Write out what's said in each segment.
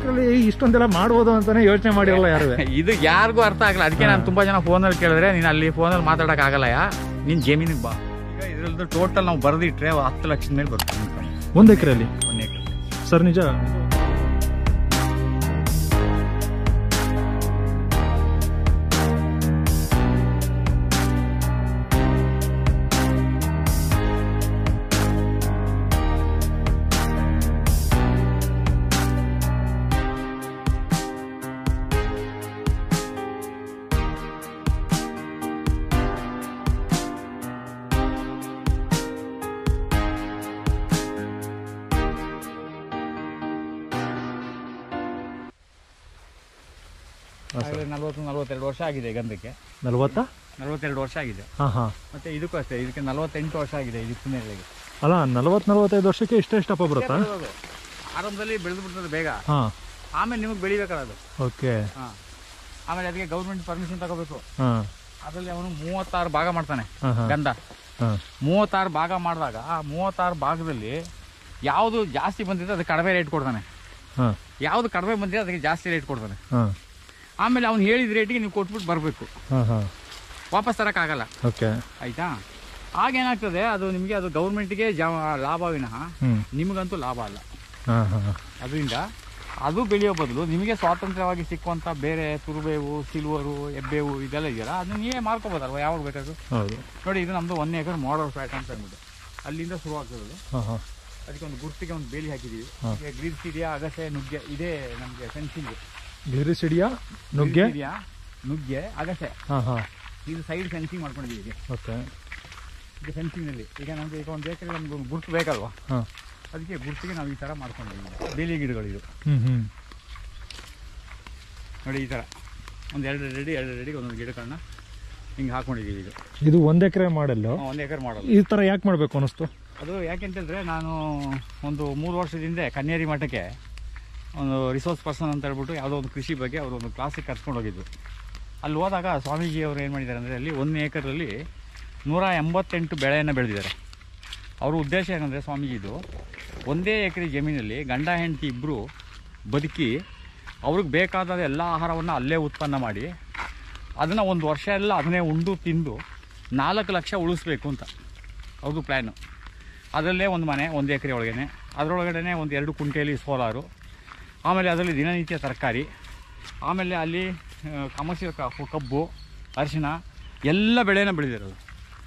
ಎಕರೆಲಿ ಇಷ್ಟೊಂದೆಲ್ಲ ಮಾಡ್ಬೋದು ಅಂತಾನೆ ಯೋಚನೆ ಮಾಡಿರಲ್ಲ ಯಾರು ಇದು ಯಾರಿಗೂ ಅರ್ಥ ಆಗಲ್ಲ ಅದಕ್ಕೆ ನಾನು ತುಂಬಾ ಜನ ಫೋನಲ್ಲಿ ಕೇಳಿದ್ರೆ ನೀನು ಅಲ್ಲಿ ಫೋನಲ್ಲಿ ಮಾತಾಡಕ್ ಆಗಲ್ಲ ಯಾ ನಿನ್ ಜಮೀನಿಗೆ ಬಾ ಈಗ ಇದ್ರದ್ದು ಟೋಟಲ್ ನಾವು ಬರೆದಿಟ್ರೆ ಹತ್ತು ಲಕ್ಷದ ಮೇಲೆ ಬರುತ್ತೆ income. ಒಂದ್ ಎಕರೆಲಿ ಒಂದ್ ಎಕರೆ ಸರ್ ನಿಜ ಹಾಗಾದ್ರೆ ನಲ್ವತ್ತು ನಲ್ವತ್ತೆರಡು ವರ್ಷ ಆಗಿದೆ ಗಂಧಕ್ಕೆ ನಲ್ವತ್ತಾ ನಲ್ವತ್ತೆರಡು ವರ್ಷ ಆಗಿದೆ ಹಾ ಹಾ ಮತ್ತೆ ಇದಕ್ಕೂ ಅಷ್ಟೇ ಇದಕ್ಕೆ ನಲ್ವತ್ತೆಂಟು ವರ್ಷ ಆಗಿದೆ ಇದಕ್ಕೆ ನೆರಳಿಗೆ ಅಲ್ಲ ನಲ್ವತ್ ನಲ್ವತ್ತೈದು ವರ್ಷಕ್ಕೆ ಇಷ್ಟ ಇಷ್ಟಪ್ಪ ಬರುತ್ತಾ ಆರಂಭದಲ್ಲಿ ಬೆಳೆದು ಬಿಡ್ತದೆ ಬೇಗ ಹಾ ಆಮೇಲೆ ನಿಮಗೆ ಬೆಳಿಬೇಕಲ್ಲ ಅದು ಓಕೆ ಹಾಂ ಆಮೇಲೆ ಅದಕ್ಕೆ ಗೌರ್ಮೆಂಟ್ ಪರ್ಮಿಷನ್ ತಗೋಬೇಕು ಹಾ ಅದರಲ್ಲಿ ಅವನು ಮೂವತ್ತಾರು ಭಾಗ ಮಾಡ್ತಾನೆ ಹಾ ಹಾ ಗಂಧ ಹಾ ಮೂವತ್ತಾರು ಭಾಗ ಮಾಡಿದಾಗ ಆ ಮೂವತ್ತಾರು ಭಾಗದಲ್ಲಿ ಯಾವುದು ಜಾಸ್ತಿ ಬಂದಿದೆ ಅದಕ್ಕೆ ಕಡಿಮೆ ರೇಟ್ ಕೊಡ್ತಾನೆ ಹಾ ಯಾವುದು ಕಡಿಮೆ ಬಂದಿದೆ ಅದಕ್ಕೆ ಜಾಸ್ತಿ ರೇಟ್ ಕೊಡ್ತಾನೆ ಹಾ ಆಮೇಲೆ ಅವ್ನು ಹೇಳಿದ ರೇಟಿಗೆ ನೀವು ಕೊಟ್ಬಿಟ್ಟು ಬರಬೇಕು ಹಾ ಹಾ ವಾಪಸ್ ತರೋಕ್ಕಾಗಲ್ಲ ಓಕೆ ಆಯಿತಾ ಆಗೇನಾಗ್ತದೆ ಅದು ನಿಮಗೆ ಅದು ಗೌರ್ಮೆಂಟಿಗೆ ಜಾ ಲಾಭ ವಿನಃ ಹ್ಮ್ ನಿಮಗಂತೂ ಲಾಭ ಅಲ್ಲ ಹಾ ಹಾ ಅದರಿಂದ ಅದು ಬೆಳೆಯೋ ಬದಲು ನಿಮಗೆ ಸ್ವಾತಂತ್ರ್ಯವಾಗಿ ಸಿಕ್ಕುವಂಥ ಬೇರೆ ತುರುಬೇವು ಸಿಲ್ವರು ಎಬ್ಬೇವು ಇದೆಲ್ಲ ಇದೆಯಲ್ಲ ಅದನ್ನ ನೀವೇ ಮಾರ್ಕೋಬೋದಲ್ವ ಯಾವಾಗ ಬೇಕಾದ್ರು ಹೌದು ನೋಡಿ ಇದು ನಮ್ಮದು ಒನ್ ಏಕರ್ ಮಾಡಲ್ ಫ್ಲಾಟ್ ಅಂತ ಅಂದ್ಬಿಟ್ಟು ಅಲ್ಲಿಂದ ಶುರು ಆಗ್ತದೆ ಹಾ ಹಾ ಅದಕ್ಕೆ ಒಂದು ಗುರ್ತಿಗೆ ಒಂದು ಬೇಲಿ ಹಾಕಿದ್ದೀವಿ ಹಾ. ಈಗ ಗ್ರೀನ್ಸ್ ಇದೆಯಾ ಅಗಸೆ ನುಗ್ಗೆ ಇದೇ ನಮಗೆ ಫೆನ್ಸಿಂಗ್ ಗಿರಿಸಿಡಿಯಾ ನುಗ್ಗೆ ಇದೆಯಾ ನುಗ್ಗೆ ಅಗಸೆ ಹಾ ಹಾ ಇದು ಸೈಡ್ ಫೆನ್ಸಿಂಗ್ ಮಾಡ್ಕೊಂಡಿದ್ದೀವಿ ಈಗ ಓಕೆ ಈಗ ಫೆನ್ಸಿಂಗ್ನಲ್ಲಿ ಈಗ ನಮಗೆ ಈಗ ಒಂದು ಏಕರ್ ನಮ್ಗೆ ಒಂದು ಗುರ್ತು ಬೇಕಲ್ವಾ ಹಾ ಅದಕ್ಕೆ ಗುರ್ತಿಗೆ ನಾವು ಈ ಥರ ಮಾಡ್ಕೊಂಡಿದ್ದೀವಿ ಬೇಲಿ ಗಿಡಗಳು ಇದು ಹ್ಮ್ ಹ್ಮ್ ನೋಡಿ ಈ ಥರ ಒಂದು ಎರಡು ರೆಡಿ ಎರಡು ರೆಡಿಗೆ ಒಂದೊಂದು ಗಿಡಗಳನ್ನ ಹಿಂಗೆ ಹಾಕೊಂಡಿದ್ದೀವಿ ಇದು ಇದು ಒಂದ್ ಎಕರೆ ಮಾಡಲ್ಲು ಒಂದು ಏಕರ್ ಮಾಡಲ್ಲ ಈ ತರ ಯಾಕೆ ಮಾಡ್ಬೇಕು ಅನಿಸ್ತು ಅದು ಯಾಕೆಂತಂದರೆ ನಾನು ಒಂದು ಮೂರು ವರ್ಷದ ಹಿಂದೆ ಕನ್ಯಾರಿ ಮಠಕ್ಕೆ ಒಂದು ರಿಸೋರ್ಸ್ ಪರ್ಸನ್ ಅಂತ ಹೇಳ್ಬಿಟ್ಟು ಯಾವುದೋ ಒಂದು ಕೃಷಿ ಬಗ್ಗೆ ಅವರು ಒಂದು ಕ್ಲಾಸಿಗೆ ಕರ್ಕೊಂಡು ಹೋಗಿದ್ದು ಅಲ್ಲಿ ಹೋದಾಗ ಸ್ವಾಮೀಜಿ ಅವರು ಏನು ಮಾಡಿದ್ದಾರೆ ಅಂದರೆ ಅಲ್ಲಿ ಒಂದು ಏಕರಲ್ಲಿ ನೂರ ಎಂಬತ್ತೆಂಟು ಬೆಳೆಯನ್ನು ಬೆಳೆದಿದ್ದಾರೆ ಅವ್ರ ಉದ್ದೇಶ ಏನಂದರೆ ಸ್ವಾಮೀಜಿದು ಒಂದೇ ಎಕರೆ ಜಮೀನಲ್ಲಿ ಗಂಡ ಹೆಂಡತಿ ಇಬ್ಬರು ಬದುಕಿ ಅವ್ರಿಗೆ ಬೇಕಾದ ಎಲ್ಲ ಆಹಾರವನ್ನು ಅಲ್ಲೇ ಉತ್ಪನ್ನ ಮಾಡಿ ಅದನ್ನು ಒಂದು ವರ್ಷ ಎಲ್ಲ ಅದನ್ನೇ ಉಂಡು ತಿಂದು ನಾಲ್ಕು ಲಕ್ಷ ಉಳಿಸ್ಬೇಕು ಅಂತ ಅವ್ರದ್ದು ಪ್ಲ್ಯಾನು ಅದರಲ್ಲೇ ಒಂದು ಮನೆ ಒಂದು ಎಕರೆ ಒಳಗೇನೆ ಅದರೊಳಗಡೆ ಒಂದು ಎರಡು ಕುಂಟೆಯಲ್ಲಿ ಸೋಲಾರು ಆಮೇಲೆ ಅದರಲ್ಲಿ ದಿನನಿತ್ಯ ತರಕಾರಿ ಆಮೇಲೆ ಅಲ್ಲಿ ಕಮರ್ಷಿಯಲ್ ಕಬ್ಬು ಅರಿಶಿನ ಎಲ್ಲ ಬೆಳೆನ ಬೆಳೆದಿರೋದು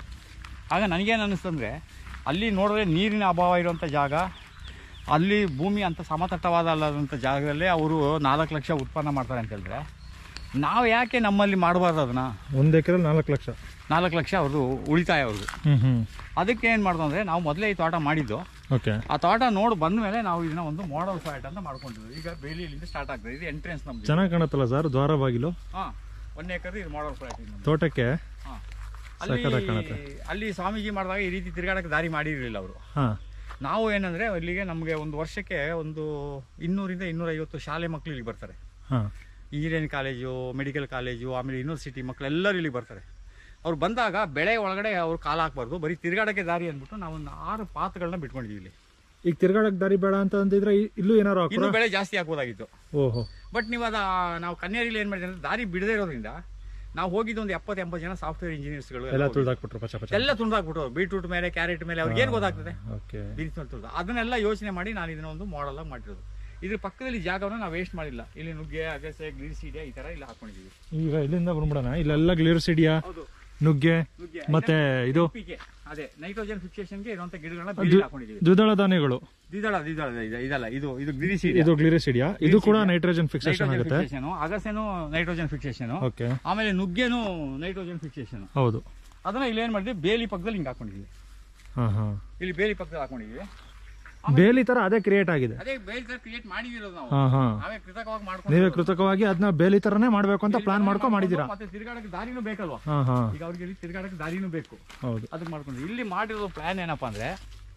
ಆಗ ನನಗೇನು ಅನ್ನಿಸ್ತಂದರೆ ಅಲ್ಲಿ ನೋಡಿದ್ರೆ ನೀರಿನ ಅಭಾವ ಇರುವಂಥ ಜಾಗ ಅಲ್ಲಿ ಭೂಮಿ ಅಂತ ಸಮತಟ್ಟವಾದ ಅಲ್ಲದಂಥ ಜಾಗದಲ್ಲೇ ಅವರು ನಾಲ್ಕು ಲಕ್ಷ ಉತ್ಪನ್ನ ಮಾಡ್ತಾರೆ ಅಂತ ಹೇಳಿದ್ರೆ ನಾವು ಯಾಕೆ ನಮ್ಮಲ್ಲಿ ಮಾಡಬಾರ್ದು ಅದನ್ನು ಒಂದ್ ಎಕರೆ ನಾಲ್ಕು ಲಕ್ಷ ನಾಲ್ಕು ಲಕ್ಷ ಅವ್ರದ್ದು ಉಳಿತಾಯ ಅವ್ರದ್ದು ಹ್ಮ್ ಹ್ಮ್ ಅದಕ್ಕೆ ಏನು ಮಾಡ್ದು ಅಂದರೆ ನಾವು ಮೊದಲೇ ಈ ತೋಟ ಮಾಡಿದ್ದು ಓಕೆ ಆ ತೋಟ ನೋಡಿ ಬಂದ ಮೇಲೆ ನಾವು ಇದನ್ನ ಒಂದು ಮಾಡಲ್ ಫ್ಲಾಟ್ ಅಂತ ಮಾಡ್ಕೊಂಡಿದ್ವಿ ಈಗ ಬೇಲಿಯಿಂದ ಸ್ಟಾರ್ಟ್ ಆಗ್ತದೆ ಇದು ಎಂಟ್ರೆನ್ಸ್ ನಮ್ದು ಚೆನ್ನಾಗಿ ಕಾಣುತ್ತಲ್ಲ ಸರ್ ದ್ವಾರ ಬಾಗಿಲು ಹಾಂ ಒನ್ ಏಕರ್ ಇದು ಮಾಡಲ್ ಫ್ಲಾಟ್ ಇದು ನಮ್ದು ತೋಟಕ್ಕೆ ಹಾಂ ಸಖತ್ತಾಗಿ ಅಲ್ಲಿ ಕಾಣುತ್ತೆ. ಅಲ್ಲಿ ಸ್ವಾಮೀಜಿ ಮಾಡಿದಾಗ ಈ ರೀತಿ ತಿರುಗಾಡಕ್ಕೆ ದಾರಿ ಮಾಡಿರಲಿಲ್ಲ ಅವರು ಹಾ ನಾವು ಏನಂದ್ರೆ ಇಲ್ಲಿಗೆ ನಮಗೆ ಒಂದು ವರ್ಷಕ್ಕೆ ಒಂದು ಇನ್ನೂರಿಂದ ಇನ್ನೂರೈವತ್ತು ಶಾಲೆ ಮಕ್ಕಳು ಇಲ್ಲಿಗೆ ಬರ್ತಾರೆ ಹಾ ಇಂಜಿನಿಯರಿಂಗ್ ಕಾಲೇಜು ಮೆಡಿಕಲ್ ಕಾಲೇಜು ಆಮೇಲೆ ಯೂನಿವರ್ಸಿಟಿ ಮಕ್ಕಳೆಲ್ಲರೂ ಇಲ್ಲಿಗೆ ಬರ್ತಾರೆ ಅವ್ರು ಬಂದಾಗ ಬೆಳೆ ಒಳಗಡೆ ಅವ್ರು ಕಾಲು ಹಾಕ್ಬಾರ್ದು ಬರೀ ತಿರುಗಾಡಕ್ಕೆ ದಾರಿ ಅಂದ್ಬಿಟ್ಟು ನಾವು ಒಂದು ಆರು ಪಾತ್ಗಳನ್ನ ಬಿಟ್ಕೊಂಡಿದ್ದೀವಿ ಇಲ್ಲಿ ಈಗ ತಿರ್ಗಾಡಕ್ ದಾರಿ ಬೇಡ ಅಂತ ಅಂದಿದ್ರೆ ಇ- ಇಲ್ಲೂ ಏನಾರು ಹಾಕ್ರ ಇನ್ನೂ ಬೆಳೆ ಜಾಸ್ತಿ ಹಾಕ್ಬೋದಾಗಿತ್ತು ಓಹೋ ಬಟ್ ನೀವು ಅದ ನಾವು ಕನ್ಯಾರಿಲಿ ಏನು ಮಾಡಿದ್ರೆ ದಾರಿ ಬಿಡದೇ ಇರೋದ್ರಿಂದ ನಾವು ಹೋಗಿದ್ದು ಒಂದು ಎಪ್ಪತ್ತು ಎಂಬತ್ತು ಜನ ಸಾಫ್ಟ್ವೇರ್ ಇಂಜಿನಿಯರ್ಸ್ಗಳು ಎಲ್ಲ ತುಳ್ದಾಕ್ಬಿಟ್ರು ಪಚ ಪಚ ಎಲ್ಲ ತುಂಡಾಕ್ಬಿಟ್ಟು ಬೀಟ್ರೂಟ್ ಮೇಲೆ ಕ್ಯಾರೆಟ್ ಮೇಲೆ ಅವ್ರಿಗೆ ಏನು ಗೊತ್ತಾಗ್ತದೆ ಓಕೆ ಬೀನ್ಸ್ ಮೇಲೆ ತುಳ್ದು ಅದನ್ನೆಲ್ಲ ಯೋಚನೆ ಮಾಡಿ ನಾನು ಇದನ್ನ ಒಂದು ಮಾಡಲ್ ಆಗಿ ಮಾಡಿರೋದು ಇದ್ರ ಪಕ್ಕದಲ್ಲಿ ಜಾಗವನ್ನು ನಾವು ವೇಸ್ಟ್ ಮಾಡಿಲ್ಲ ಇಲ್ಲಿ ನುಗ್ಗೆ ಅಗಸೆ ಗ್ರೀಸ್ ಇದೆಯಾ ಈ ತರ ಇಲ್ಲ ಹಾಕೊಂಡಿದ್ದೀವಿ ಈಗ ಇಲ್ಲಿಂದ ಬಂದ್ಬಿಡೋಣ ಇಲ್ಲೆಲ್ಲ ಗ್ಲಿರ್ಸಿಡಿಯಾ ಹೌದು ನುಗ್ಗೆ ನುಗ್ಗೆ ಮತ್ತೆ ಇದು NPK, ಅದೇ ನೈಟ್ರೋಜನ್ ಫಿಕ್ಸೇಷನ್ಗೆ ಇರುವಂತ ಗಿಡಗಳನ್ನ ಬೀಜ ಹಾಕೊಂಡಿದ್ದೀವಿ ದ್ವಿದಳ ಧಾನ್ಯಗಳು ದ್ವಿದಳ ದ್ವಿದಳ ಇದೆ- ಇದಲ್ಲ ಇದು ಇದು ಗ್ರೀಸ್ ಇದೆ ಇದು ಗ್ಲಿರಿಸಿಡಿಯಾ ಇದು ಕೂಡ ನೈಟ್ರೋಜನ್ ಫಿಕ್ಸೇಷನ್ ನೈಟ್ರೋಜನ್ ಆಗುತ್ತೆ ಫಿಕ್ಸೇಷನ್ ಅಗಸೆನು ನೈಟ್ರೋಜನ್ ಫಿಕ್ಸೇಷನ್ ಓಕೆ ಆಮೇಲೆ ನುಗ್ಗೆನು ನೈಟ್ರೋಜನ್ ಫಿಕ್ಸೇಷನ್ ಹೌದು ಅದನ್ನ ಇಲ್ಲಿ ಏನ್ ಮಾಡಿದ್ವಿ ಬೇಲಿ ಪಕ್ಕದಲ್ಲಿ ಹಿಂಗೆ ಹಾಕೊಂಡಿದ್ವಿ ಹಾ ಹಾ ಇಲ್ಲಿ ಬೇಲಿ ಪಕ್ಕದಲ್ಲಿ ಹಾಕೊಂಡಿದ್ವಿ ಬೇಲಿ ತರ ಅದೇ ಕ್ರಿಯೇಟ್ ಆಗಿದೆ ಅದೇ ಬೇಲಿ ತರ ಕ್ರಿಯೇಟ್ ಮಾಡಿದಿರೋದು ನಾವು ಹಾ ಹಾ ನಾವೇ ಕೃತಕವಾಗಿ ಮಾಡ್ಕೊಂಡು ನೀವೇ ಕೃತಕವಾಗಿ ಅದನ್ನ ಬೇಲಿ ತರನೇ ಮಾಡ್ಬೇಕು ಅಂತ ಪ್ಲಾನ್ ಮಾಡ್ಕೊಂಡ್ ಮಾಡಿದೀರಾ ಮತ್ತೆ ತಿರ್ಗಾಡಕ್ಕೆ ದಾರಿನೂ ಬೇಕಲ್ವಾ ಹಾ ಹಾ ಈಗ ಅವ್ರಿಗೆ ಇಲ್ಲಿ ತಿರ್ಗಾಡಕ್ಕೆ ದಾರಿನೂ ಬೇಕು ಹೌದು ಅದಕ್ಕೆ ಮಾಡ್ಕೊಂಡು ಇಲ್ಲಿ ಮಾಡಿರೋ ಪ್ಲಾನ್ ಏನಪ್ಪಾ ಅಂದ್ರೆ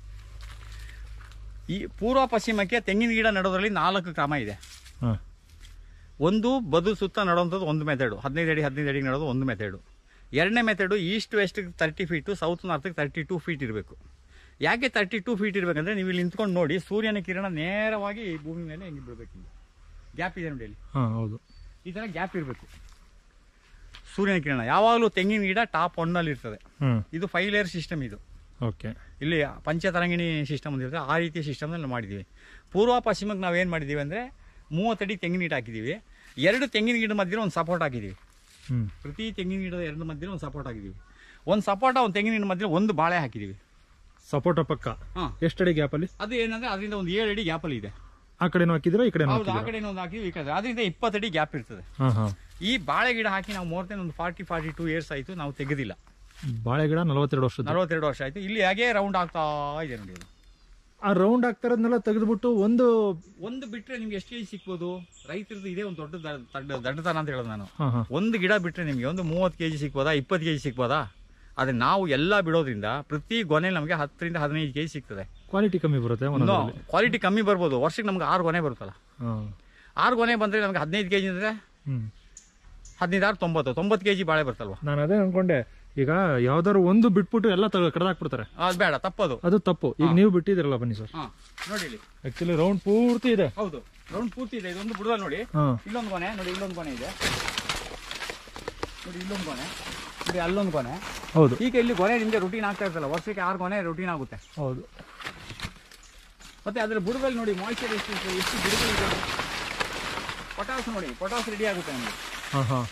ಈ ಪೂರ್ವ ಪಶ್ಚಿಮಕ್ಕೆ ತೆಂಗಿನ ಗಿಡ ನೆಡೋದ್ರಲ್ಲಿ ನಾಲ್ಕು ಕ್ರಮ ಇದೆ ಹಾ ಒಂದು ಬದು ಸುತ್ತ ನಡೋಂಥದ್ದು ಒಂದು ಮೆಥಡು ಹದಿನೈದು ಅಡಿ ಹದಿನೈದು ಅಡಿಗೆ ನಡೋದು ಒಂದು ಮೆಥಡು ಎರಡನೇ method east west thirty feet south ನಾರ್ತ್ಗೆ ತರ್ಟಿ ಟೂ ಫೀಟ್ ಇರಬೇಕು ಯಾಕೆ ತರ್ಟಿ ಟೂ ಫೀಟ್ ಇರಬೇಕಂದ್ರೆ ನೀವು ಇಲ್ಲಿ ನಿಂತ್ಕೊಂಡು ನೋಡಿ ಸೂರ್ಯನ ಕಿರಣ ನೇರವಾಗಿ ಈ ಭೂಮಿ ಮೇಲೆ ಹಿಂಗೆ ಬೀಳ್ಬೇಕು ಹಿಂಗೆ ಗ್ಯಾಪ್ ಇದೆ ನೋಡಿ ಇಲ್ಲಿ ಹಾ ಹೌದು ಈ ಥರ ಗ್ಯಾಪ್ ಇರಬೇಕು ಸೂರ್ಯನ ಕಿರಣ ಯಾವಾಗಲೂ ತೆಂಗಿನ ಗಿಡ ಟಾಪ್ ಒನ್ನಲ್ಲಿ ಇರ್ತದೆ ಹ್ಮ್ ಇದು ಫೈವ್ ಲೇಯರ್ ಸಿಸ್ಟಮ್ ಇದು ಓಕೆ ಇಲ್ಲಿ ಪಂಚತರಂಗಿಣಿ ಸಿಸ್ಟಮ್ ಅಂತ ಇರುತ್ತೆ ಆ ರೀತಿಯ ಸಿಸ್ಟಮ್ನಲ್ಲಿ ನಾವು ಮಾಡಿದ್ದೀವಿ ಪೂರ್ವ ಪಶ್ಚಿಮಕ್ಕೆ ನಾವು ಏನು ಮಾಡಿದ್ದೀವಿ ಅಂದರೆ ಮೂವತ್ತಡಿ ತೆಂಗಿನ ಗಿಡ ಹಾಕಿದ್ದೀವಿ ಎರಡು ತೆಂಗಿನ ಗಿಡ ಮಧ್ಯೆ ಒಂದು ಸಪೋರ್ಟ್ ಹಾಕಿದ್ದೀವಿ ಹ್ಮ್ ಪ್ರತಿ ತೆಂಗಿನ ಗಿಡದ ಎರಡು ಮಧ್ಯೆ ಒಂದು ಸಪೋರ್ಟ್ ಹಾಕಿದ್ದೀವಿ ಒಂದು ಸಪೋರ್ಟ ಒಂದು ತೆಂಗಿನ ಗಿಡ ಮಧ್ಯೆ ಒಂದು ಬಾಳೆ ಹಾಕಿದ್ದೀವಿ ಸಪೋಟ ಪಕ್ಕ ಹಾಂ ಎಷ್ಟಡಿ ಗ್ಯಾಪ್ ಅಲ್ಲಿ ಅದು ಏನಂದ್ರೆ ಅದರಿಂದ ಒಂದು ಏಳು ಅಡಿ ಗ್ಯಾಪಲ್ಲಿ ಇದೆ ಆ ಕಡೆನೂ ಹಾಕಿದಿರಾ ಈ ಕಡೆನೂ ಹೌದು ಆ ಹಾಕಿದಿರಾ ಕಡೆ ಒಂದು ಹಾಕಿದ್ವಿ ಈ ಕಡೆ ಅದರಿಂದ ಇಪ್ಪತ್ತಡಿ ಗ್ಯಾಪ್ ಇರ್ತದೆ ಹಾ ಹಾ ಈ ಬಾಳೆ ಗಿಡ ಹಾಕಿ ನಾವು ಮೋರ್ ದೆನ್ ಒಂದು ಫಾರ್ಟಿ ಫಾರ್ಟಿ ಟೂ ಇಯರ್ಸ್ ಆಯಿತು ನಾವು ತೆಗೆದಿಲ್ಲ ಬಾಳೆ ಗಿಡ ನಲವತ್ತೆರಡು ವರ್ಷದ ನಲವತ್ತೆರಡು ವರ್ಷ ಆಯಿತು ಇಲ್ಲಿ ಹಾಗೆ ರೌಂಡ್ ಆಗ್ತಾ ಇದೆ ನೋಡಿ ಅದು ಆ ರೌಂಡ್ ಆಗ್ತಾರದ್ನೆಲ್ಲ ತೆಗೆದ್ಬಿಟ್ಟು ಒಂದು ಒಂದು ಬಿಟ್ರೆ ನಿಮ್ಗೆ ಎಷ್ಟು ಕೆಜಿ ಸಿಗ್ಬೋದು ರೈತರದ್ದು ಇದೇ ಒಂದು ದೊಡ್ಡ ದ- ದಡ್ಡ- ದಡ್ಡತನ ಅಂತ ಹೇಳೋದು ನಾನು ಹಾ ಹಾ ಒಂದು ಗಿಡ ಬಿಟ್ರೆ ನಿಮಗೆ ಒಂದು ಮೂವತ್ತು ಕೆಜಿ ಸಿಗ್ಬೋದಾ ಇಪ್ಪತ್ತು ಕೆಜಿ ಸಿಗ್ಬೋದಾ ಆದ್ರೆ ನಾವು ಎಲ್ಲ ಬಿಡೋದ್ರಿಂದ ಪ್ರತಿ ಗೊನೆ ನಮಗೆ ಹತ್ತರಿಂದ ಹದಿನೈದು ಕೆಜಿ ಸಿಗ್ತದೆ ಕ್ವಾಲಿಟಿ ಕಮ್ಮಿ ಬರುತ್ತೆ ಒಂದೊಂದ್ರಲ್ಲಿ ಕ್ವಾಲಿಟಿ ಕಮ್ಮಿ ಬರ್ಬೋದು ವರ್ಷಕ್ಕೆ ನಮ್ಗೆ ಆರು ಗೊನೆ ಬರುತ್ತಲ್ಲ ಹಾ ಆರು ಗೊನೆ ಬಂದ್ರೆ ನಮ್ಗೆ ಹದಿನೈದು ಕೆಜಿ ಅಂದ್ರೆ ಹ್ಮ್ ಹದಿನೈದು ಆರು ತೊಂಬತ್ತು ತೊಂಬತ್ತು ಕೆಜಿ ಬಾಳೆ ಬರ್ತಲ್ವಾ ನಾನು ಅದೇ ಅನ್ಕೊಂಡೆ ಈಗ ಯಾವ್ದಾದ್ರು ಒಂದು ಬಿಟ್ಬಿಟ್ಟು ಎಲ್ಲ ಕಡ್ದಾಕ್ಬಿಡ್ತಾರೆ ಅದು ಬೇಡ ತಪ್ಪದು ಅದು ತಪ್ಪು ಈಗ ನೀವು ಬಿಟ್ಟಿದಿರಲ್ಲ ಬನ್ನಿ ಸರ್ ಹಾ ನೋಡಿ ಇಲ್ಲಿ ಆಕ್ಚುಲಿ ರೌಂಡ್ ಪೂರ್ತಿ ಇದೆ ಹೌದು ರೌಂಡ್ ಪೂರ್ತಿ ಇದೆ ಇದೊಂದು ಬುಡದಲ್ಲಿ ನೋಡಿ ಹಾ ಇಲ್ಲೊಂದು ಕೊನೆ ನೋಡಿ ಇಲ್ಲೊಂದು ಕೊನೆ ಇದೆ ನೋಡಿ ಇಲ್ಲೊಂದು ಕೊನೆ ನೋಡಿ ಅಲ್ಲೊಂದು ಕೊನೆ ಹೌದು ಈಗ ಇಲ್ಲಿ ಕೊನೆ ನಿಮಗೆ ರುಟೀನ್ ಆಗ್ತಾ ಇರ್ತಲ್ಲ ವರ್ಷಕ್ಕೆ ಆರು ಕೊನೆ ರುಟೀನ್ ಆಗುತ್ತೆ ಹೌದು ಮತ್ತೆ ಅದರ ಬುಡದಲ್ಲಿ ನೋಡಿ ಮಾಯಿಶ್ಚರ್ ಎಷ್ಟು ಇರ್ತದೆ, ಎಷ್ಟು ಗಿಡಗಳಿದೆ ಪೊಟಾಸ್ ನೋಡಿ ಪೊಟಾಸ್ ರೆಡಿ ಆಗುತ್ತೆ ನಮಗೆ ಹಾ ಹಾ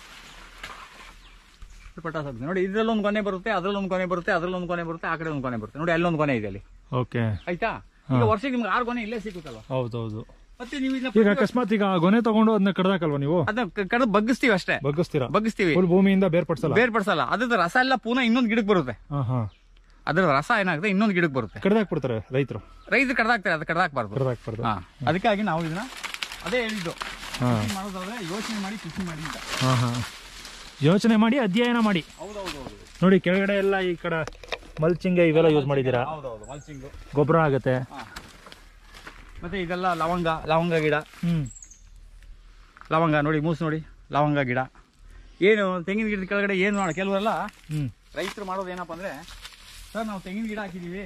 ಪೊಟಾಸ್ ಆಗುತ್ತೆ ನೋಡಿ ಇದ್ರಲ್ಲೊಂದು ಕೊನೆ ಬರುತ್ತೆ ಅದ್ರಲ್ಲೊಂದು ಕೊನೆ ಬರುತ್ತೆ ಅದ್ರಲ್ಲೊಂದು ಕೊನೆ ಬರುತ್ತೆ ಆ ಕಡೆ ಒಂದು ಕೊನೆ ಬರುತ್ತೆ ನೋಡಿ ಅಲ್ಲೊಂದು ಕೊನೆ ಇದೆ ಅಲ್ಲಿ ಓಕೆ ಆಯ್ತಾ ಈಗ ವರ್ಷಕ್ಕೆ ನಿಮ್ಗೆ ಆರು ಕೊನೆ ಇಲ್ಲೇ ಸಿಗುತ್ತಲ್ವ ಹೌದೌದು ಮತ್ತೆ ನೀವು ಈಗ ಇದನ್ನ ಅಕಸ್ಮಾತ್ ಈಗ ಆ ಗೊನೆ ತಗೊಂಡು ಅದನ್ನ ಕಡ್ದಾಕಲ್ವಾ ನೀವು ಅದನ್ನ ಕಡೆ ಬಗ್ಗಿಸ್ತೀವಿ ಅಷ್ಟೇ ಬಗ್ಗಿಸ್ತೀರಾ ಬಗ್ಗಿಸ್ತೀವಿ ಫುಲ್ ಭೂಮಿಯಿಂದ ಬೇರ್ಪಡಿಸಲ್ಲ ಬೇರ್ಪಡಿಸಲ್ಲ ಅದ್ರದ್ದು ರಸ ಎಲ್ಲ ಪುನಃ ಇನ್ನೊಂದು ಗಿಡಕ್ಕೆ ಬರುತ್ತೆ ಹಾ ಹಾ ಅದ್ರ ರಸ ಏನಾಗುತ್ತೆ ಇನ್ನೊಂದು ಗಿಡಕ್ಕೆ ಬರುತ್ತೆ ಕಡ್ದಾಕ್ಬಿಡ್ತಾರೆ ರೈತರು ರೈತರು ಕಡ್ದಾಕ್ತಾರೆ ಅದು ಕಡ್ದಾಕ್ಬಾರ್ದು ಕಡ್ದಾಕ್ಬಾರ್ದು ಹಾ ಅದಕ್ಕಾಗಿ ನಾವು ಇದನ್ನ ಅದೇ ಹೇಳಿದ್ದು ಹಾ ಕೃಷಿ ಮಾಡೋದಾದ್ರೆ ಯೋಚನೆ ಮಾಡಿ ಕೃಷಿ ಮಾಡಿ ಅಂತ ಹಾ ಹಾ ಯೋಚನೆ ಮಾಡಿ ಅಧ್ಯಯನ ಮಾಡಿ ಹೌದೌದು ನೋಡಿ ಕೆಳಗಡೆ ಎಲ್ಲ ಈ ಕಡೆ ಮಲ್ಚಿಂಗ್ ಇವೆಲ್ಲ ಯೂಸ್ ಮಾಡಿದ್ದೀರಾ ಹೌದೌದು ಮಲ್ಚಿಂಗು ಗೊಬ್ಬರ ಆಗುತ್ತೆ ಹಾ ಮತ್ತೆ ಇದೆಲ್ಲ ಲವಂಗ ಲವಂಗ ಗಿಡ ಹ್ಮ್ ಲವಂಗ ನೋಡಿ ಮೂಸು ನೋಡಿ ಲವಂಗ ಗಿಡ ಏನು ತೆಂಗಿನ ಗಿಡದ ಕೆಳಗಡೆ ಏನು ಮಾಡ ಕೆಲವರೆಲ್ಲ ಹ್ಮ್ ರೈತರು ಮಾಡೋದು ಏನಪ್ಪ ಅಂದ್ರೆ ಸರ್ ನಾವು ತೆಂಗಿನ ಗಿಡ ಹಾಕಿದೀವಿ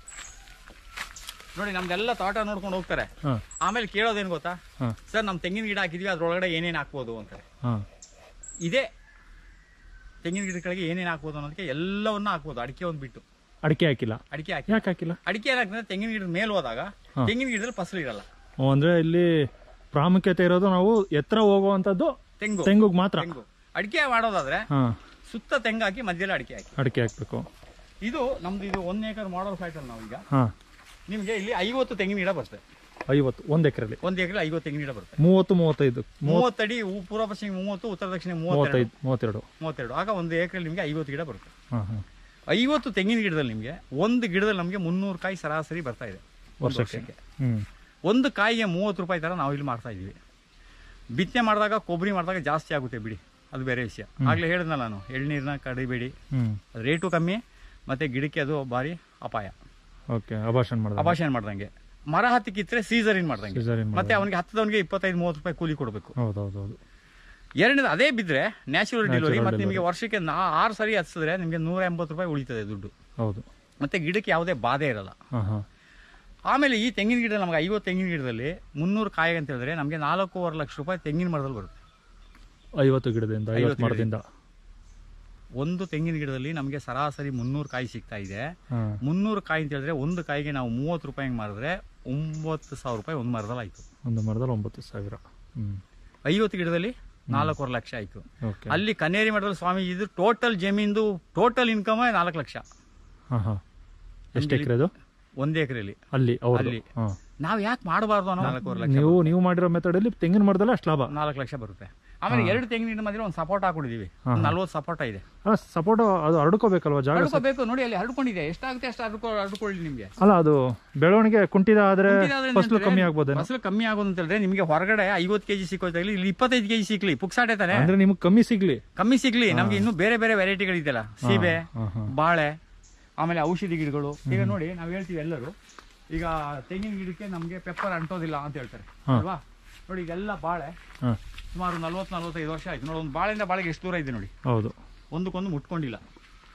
ನೋಡಿ ನಮ್ದೆಲ್ಲ ತೋಟ ನೋಡ್ಕೊಂಡು ಹೋಗ್ತಾರೆ ಹಾ ಆಮೇಲೆ ಕೇಳೋದೇನು ಗೊತ್ತಾ ಹಾ ಸರ್ ನಮ್ಮ ತೆಂಗಿನ ಗಿಡ ಹಾಕಿದ್ವಿ ಅದ್ರೊಳಗಡೆ ಏನೇನು ಹಾಕ್ಬೋದು ಅಂತಾರೆ ಹಾ ಇದೇ ತೆಂಗಿನ ಗಿಡಗಳಿಗೆ ಏನೇನು ಹಾಕ್ಬೋದು ಅನ್ನೋದಕ್ಕೆ ಎಲ್ಲವನ್ನ ಹಾಕ್ಬೋದು ಅಡಿಕೆ ಒಂದು ಬಿಟ್ಟು ಅಡಿಕೆ ಹಾಕಿಲ್ಲ ಅಡಿಕೆ ಹಾಕಿ ಯಾಕೆ ಹಾಕಿಲ್ಲ ಅಡಿಕೆ ಏನಾಗ್ತದೆ ತೆಂಗಿನ ಗಿಡದ ಮೇಲೆ ಹೋದಾಗ ಹಾ. ತೆಂಗಿನ ಗಿಡದಲ್ಲಿ ಫಸಲು ಇರಲ್ಲ ಓ, ಅಂದ್ರೆ ಇಲ್ಲಿ ಪ್ರಾಮುಖ್ಯತೆ ಇರೋದು ನಾವು ಎತ್ತರ ಹೋಗುವಂತದ್ದು ತೆಂಗು ತೆಂಗುಗ್ ಮಾತ್ರ ತೆಂಗು ಅಡಿಕೆ ಮಾಡೋದಾದ್ರೆ ಹಾ ಸುತ್ತ ತೆಂಗು ಹಾಕಿ ಮಧ್ಯದಲ್ಲಿ ಅಡಿಕೆ ಹಾಕಿ ಅಡಿಕೆ ಹಾಕ್ಬೇಕು ಇದು ನಮ್ದು ಇದು ಒಂದ್ ಏಕರ್ ಮಾಡಲ್ ಸೈಟ್ ಅಲ್ಲಿ ನಾವೀಗ ಹಾ ನಿಮ್ಗೆ ಇಲ್ಲಿ ಐವತ್ತು ತೆಂಗಿನ ಗಿಡ ಬರ್ತದೆ ಐವತ್ತು ಒಂದ್ ಎಕರೆಲಿ ಒಂದ್ ಎಕರೆ ಐವತ್ತು ತೆಂಗಿನ ಗಿಡ ಬರುತ್ತೆ ಮೂವತ್ತು ಮೂವತ್ತೈದು ಮೂವತ್ತಡಿ ಉ- ಪೂರ್ವ ಪಶ್ಚಿಮ ಮೂವತ್ತು ಉತ್ತರ ದಕ್ಷಿಣ ಮೂವತ್ತೆರಡು ಮೂವತ್ತೈದು ಮೂವತ್ತೆರಡು ಮೂವತ್ತೆರಡು ಆಗ ಒಂದು ಎಕರೆ ನಿಮಗೆ ಐವತ್ತು ಗಿಡ ಬರುತ್ತೆ ಹಾ ಹಾ ಐವತ್ತು ತೆಂಗಿನ ಗಿಡದಲ್ಲಿ ನಿಮಗೆ ಒಂದು ಗಿಡದಲ್ಲಿ ನಮಗೆ ಮುನ್ನೂರು ಕಾಯಿ ಸರಾಸರಿ ಬರ್ತಾ ಇದೆ ಒಂದು ವರ್ಷಕ್ಕೆ ಹ್ಮ್ ಒಂದು ಕಾಯಿಗೆ ಮೂವತ್ತು ರೂಪಾಯಿ ತರ ನಾವು ಇಲ್ಲಿ ಮಾಡ್ತಾ ಇದೀವಿ ಬಿತ್ತನೆ ಮಾಡಿದಾಗ ಕೊಬ್ಬರಿ ಮಾಡಿದಾಗ ಜಾಸ್ತಿ ಆಗುತ್ತೆ ಬಿಡಿ ಅದು ಬೇರೆ ವಿಷಯ ಆಗ್ಲೇ ಹೇಳಿದ್ನಲ್ಲ ನಾನು ಎಳ್ನೀರನ್ನ ಕಡಿಬೇಡಿ ಹ್ಮ್ ಅದು ರೇಟು ಕಮ್ಮಿ ಮತ್ತೆ ಗಿಡಕ್ಕೆ ಅದು ಭಾರಿ ಅಪಾಯ ಓಕೆ ಅಭಾಷಣ ಮಾಡಿದ ಅಪಾಶನ ಮಾಡ್ದಂಗೆ ಮರ ಹತ್ತಿ ಕಿತ್ತರೆ ಸೀಸರಿನ್ ಮಾಡ್ದಂಗೆ Cesarean ಮತ್ತೆ ಅವನಿಗೆ ಹತ್ತದವನಿಗೆ ಇಪ್ಪತ್ತೈದು ಮೂವತ್ತು ರೂಪಾಯಿ ಕೂಲಿ ಕೊಡಬೇಕು ಹೌದೌದೌದು ಎರಡನೇದು ಅದೇ ಬಿದ್ದರೆ ನ್ಯಾಚುರಲ್ ಡೆಲಿವರಿ Natural ಮತ್ತೆ ನಿಮಗೆ ವರ್ಷಕ್ಕೆ ನಾ ಆರು ಸರಿ ಹಚ್ಚಿದ್ರೆ ನಿಮಗೆ ನೂರ ಎಂಬತ್ತು ರೂಪಾಯಿ ಉಳಿತದೆ ದುಡ್ಡು ಹೌದು ಮತ್ತೆ ಗಿಡಕ್ಕೆ ಯಾವುದೇ ಬಾಧೆ ಇರಲ್ಲ ಹಾ ಹಾ ಆಮೇಲೆ ಈ ತೆಂಗಿನ ಗಿಡ ನಮಗೆ ಐವತ್ತು ತೆಂಗಿನ ಗಿಡದಲ್ಲಿ ಮುನ್ನೂರು ಕಾಯಿ ಅಂತ ಹೇಳಿದ್ರೆ ನಮಗೆ ನಾಲ್ಕೂವರೆ ಲಕ್ಷ ರೂಪಾಯಿ ತೆಂಗಿನ ಮರದಲ್ಲಿ ಬರುತ್ತೆ ಐವತ್ತು ಗಿಡದಿಂದ ಐವತ್ತು ಮರದಿಂದ ಒಂದು ತೆಂಗಿನ ಗಿಡದಲ್ಲಿ ನಮಗೆ ಸರಾಸರಿ ಮುನ್ನೂರು ಕಾಯಿ ಸಿಗ್ತಾ ಇದೆ ಹಾ ಮುನ್ನೂರು ಕಾಯಿ ಅಂತ ಹೇಳಿದ್ರೆ ಒಂದು ಕಾಯಿಗೆ ನಾವು ಮೂವತ್ತು ರೂಪಾಯಿಗೆ ಮಾರಿದ್ರೆ ಒಂಬತ್ತು ಸಾವಿರ ರೂಪಾಯಿ ಒಂದು ಮರದಲ್ಲಿ ಆಯ್ತು ಒಂದು ಮರದಲ್ಲಿ ಒಂಬತ್ತು ಸಾವಿರ ಹ್ಮ್ ಐವತ್ತು ಗಿಡದಲ್ಲಿ ನಾಲ್ಕೂವರೆ ಲಕ್ಷ ಆಯ್ತು ಓಕೆ ಅಲ್ಲಿ ಕನ್ನೇರಿ ಮಠದಲ್ಲಿ ಸ್ವಾಮಿ ಇದು ಟೋಟಲ್ ಜಮೀನ್ದು ಟೋಟಲ್ ಇನ್ಕಮ್ ನಾಲ್ಕು ಲಕ್ಷ ಹಾ ಹಾ ಎಷ್ಟು ಎಕರೆ ಅದು ಒಂದು ಎಕರೆಲಿ ಅಲ್ಲಿ ಅವ್ರದ್ದು ಅಲ್ಲಿ. ಹಾ ನಾವು ಯಾಕೆ ಮಾಡಬಾರ್ದು ಅನ್ನೋ ನಾಲ್ಕೂವರೆ ಲಕ್ಷ ನೀವು ನೀವು ಮಾಡಿರೋ ಮೆಥಡ್ ಅಲ್ಲಿ ತೆಂಗಿನ ಮರದಲ್ಲ ಅಷ್ಟು ಲಾಭ ನಾಲ್ಕು ಲಕ್ಷ ಬರುತ್ತೆ ಆಮೇಲೆ ಎರಡು ತೆಂಗಿನ ಗಿಡ ಮಧ್ಯೆ ಒಂದು ಸಪೋರ್ಟ್ ಹಾಕೊಂಡಿದೀವಿ ಒಂದು ನಲ್ವತ್ತು ಸಪೋರ್ಟ್ ಇದೆ ಅಲ್ಲ ಸಪೋರ್ಟ್ ಅದು ಹರಡ್ಕೋಬೇಕಲ್ವಾ ಜಾಗ ಹರಡ್ಕೋಬೇಕು ನೋಡಿ ಅಲ್ಲಿ ಹರಡ್ಕೊಂಡಿದೆ ಎಷ್ಟಾಗುತ್ತೆ ಅಷ್ಟು ಹರಡ್ಕೊ ಹರಡ್ಕೊಳ್ಳಿ ನಿಮಗೆ ಅಲ್ಲ ಅದು ಬೆಳವಣಿಗೆ ಕುಂಠಿತ ಆದ್ರೆ ಕುಂಠಿತ ಫಸಲು ಆದ್ರೆ ಕಮ್ಮಿ ಆಗ್ಬೋದೇನೋ ಫಸಲು ಕಮ್ಮಿ ಆಗೋದು ಅಂತ ಹೇಳಿದ್ರೆ ನಿಮಗೆ ಹೊರಗಡೆ ಐವತ್ತು ಕೆಜಿ ಸಿಕ್ಕೋದಾಗಲಿ ಇಲ್ಲಿ ಇಪ್ಪತ್ತೈದು ಕೆಜಿ ಸಿಕ್ಲಿ ಪುಕ್ಸಾಟೆ ತಾನೆ ಅಂದ್ರೆ ನಿಮ್ಗೆ ಕಮ್ಮಿ ಸಿಗ್ಲಿ ಕಮ್ಮಿ ಸಿಗ್ಲಿ ನಮ್ಗೆ ಇನ್ನೂ ಬೇರೆ ಬೇರೆ ವೆರೈಟಿಗಳಿದೆಯಲ್ಲ ಸೀಬೆ ಹಾ ಹಾ ಬಾಳೆ ಆಮೇಲೆ ಔಷಧಿ ಗಿಡಗಳು ಈಗ ನೋಡಿ ನಾವು ಹೇಳ್ತೀವಿ ಎಲ್ಲರೂ ಈಗ ತೆಂಗಿನ ಗಿಡಕ್ಕೆ ನಮಗೆ ಪೆಪ್ಪರ್ ಅಂಟೋದಿಲ್ಲ ಅಂತ ಹೇಳ್ತಾರೆ ಹಾ. ಅಲ್ವಾ ನೋಡಿ ಇದೆಲ್ಲ ಬಾಳೆ ಹಾ ಸುಮಾರು ನಲ್ವತ್ತು ನಲ್ವತ್ತೈದು ವರ್ಷ ಆಯ್ತು ನೋಡಿ ಒಂದು ಬಾಳೆಯಿಂದ ಬಾಳೆಗೆ ಎಷ್ಟು ದೂರ ಇದೆ ನೋಡಿ ಹೌದು ಒಂದಕ್ಕೊಂದು ಮುಟ್ಕೊಂಡಿಲ್ಲ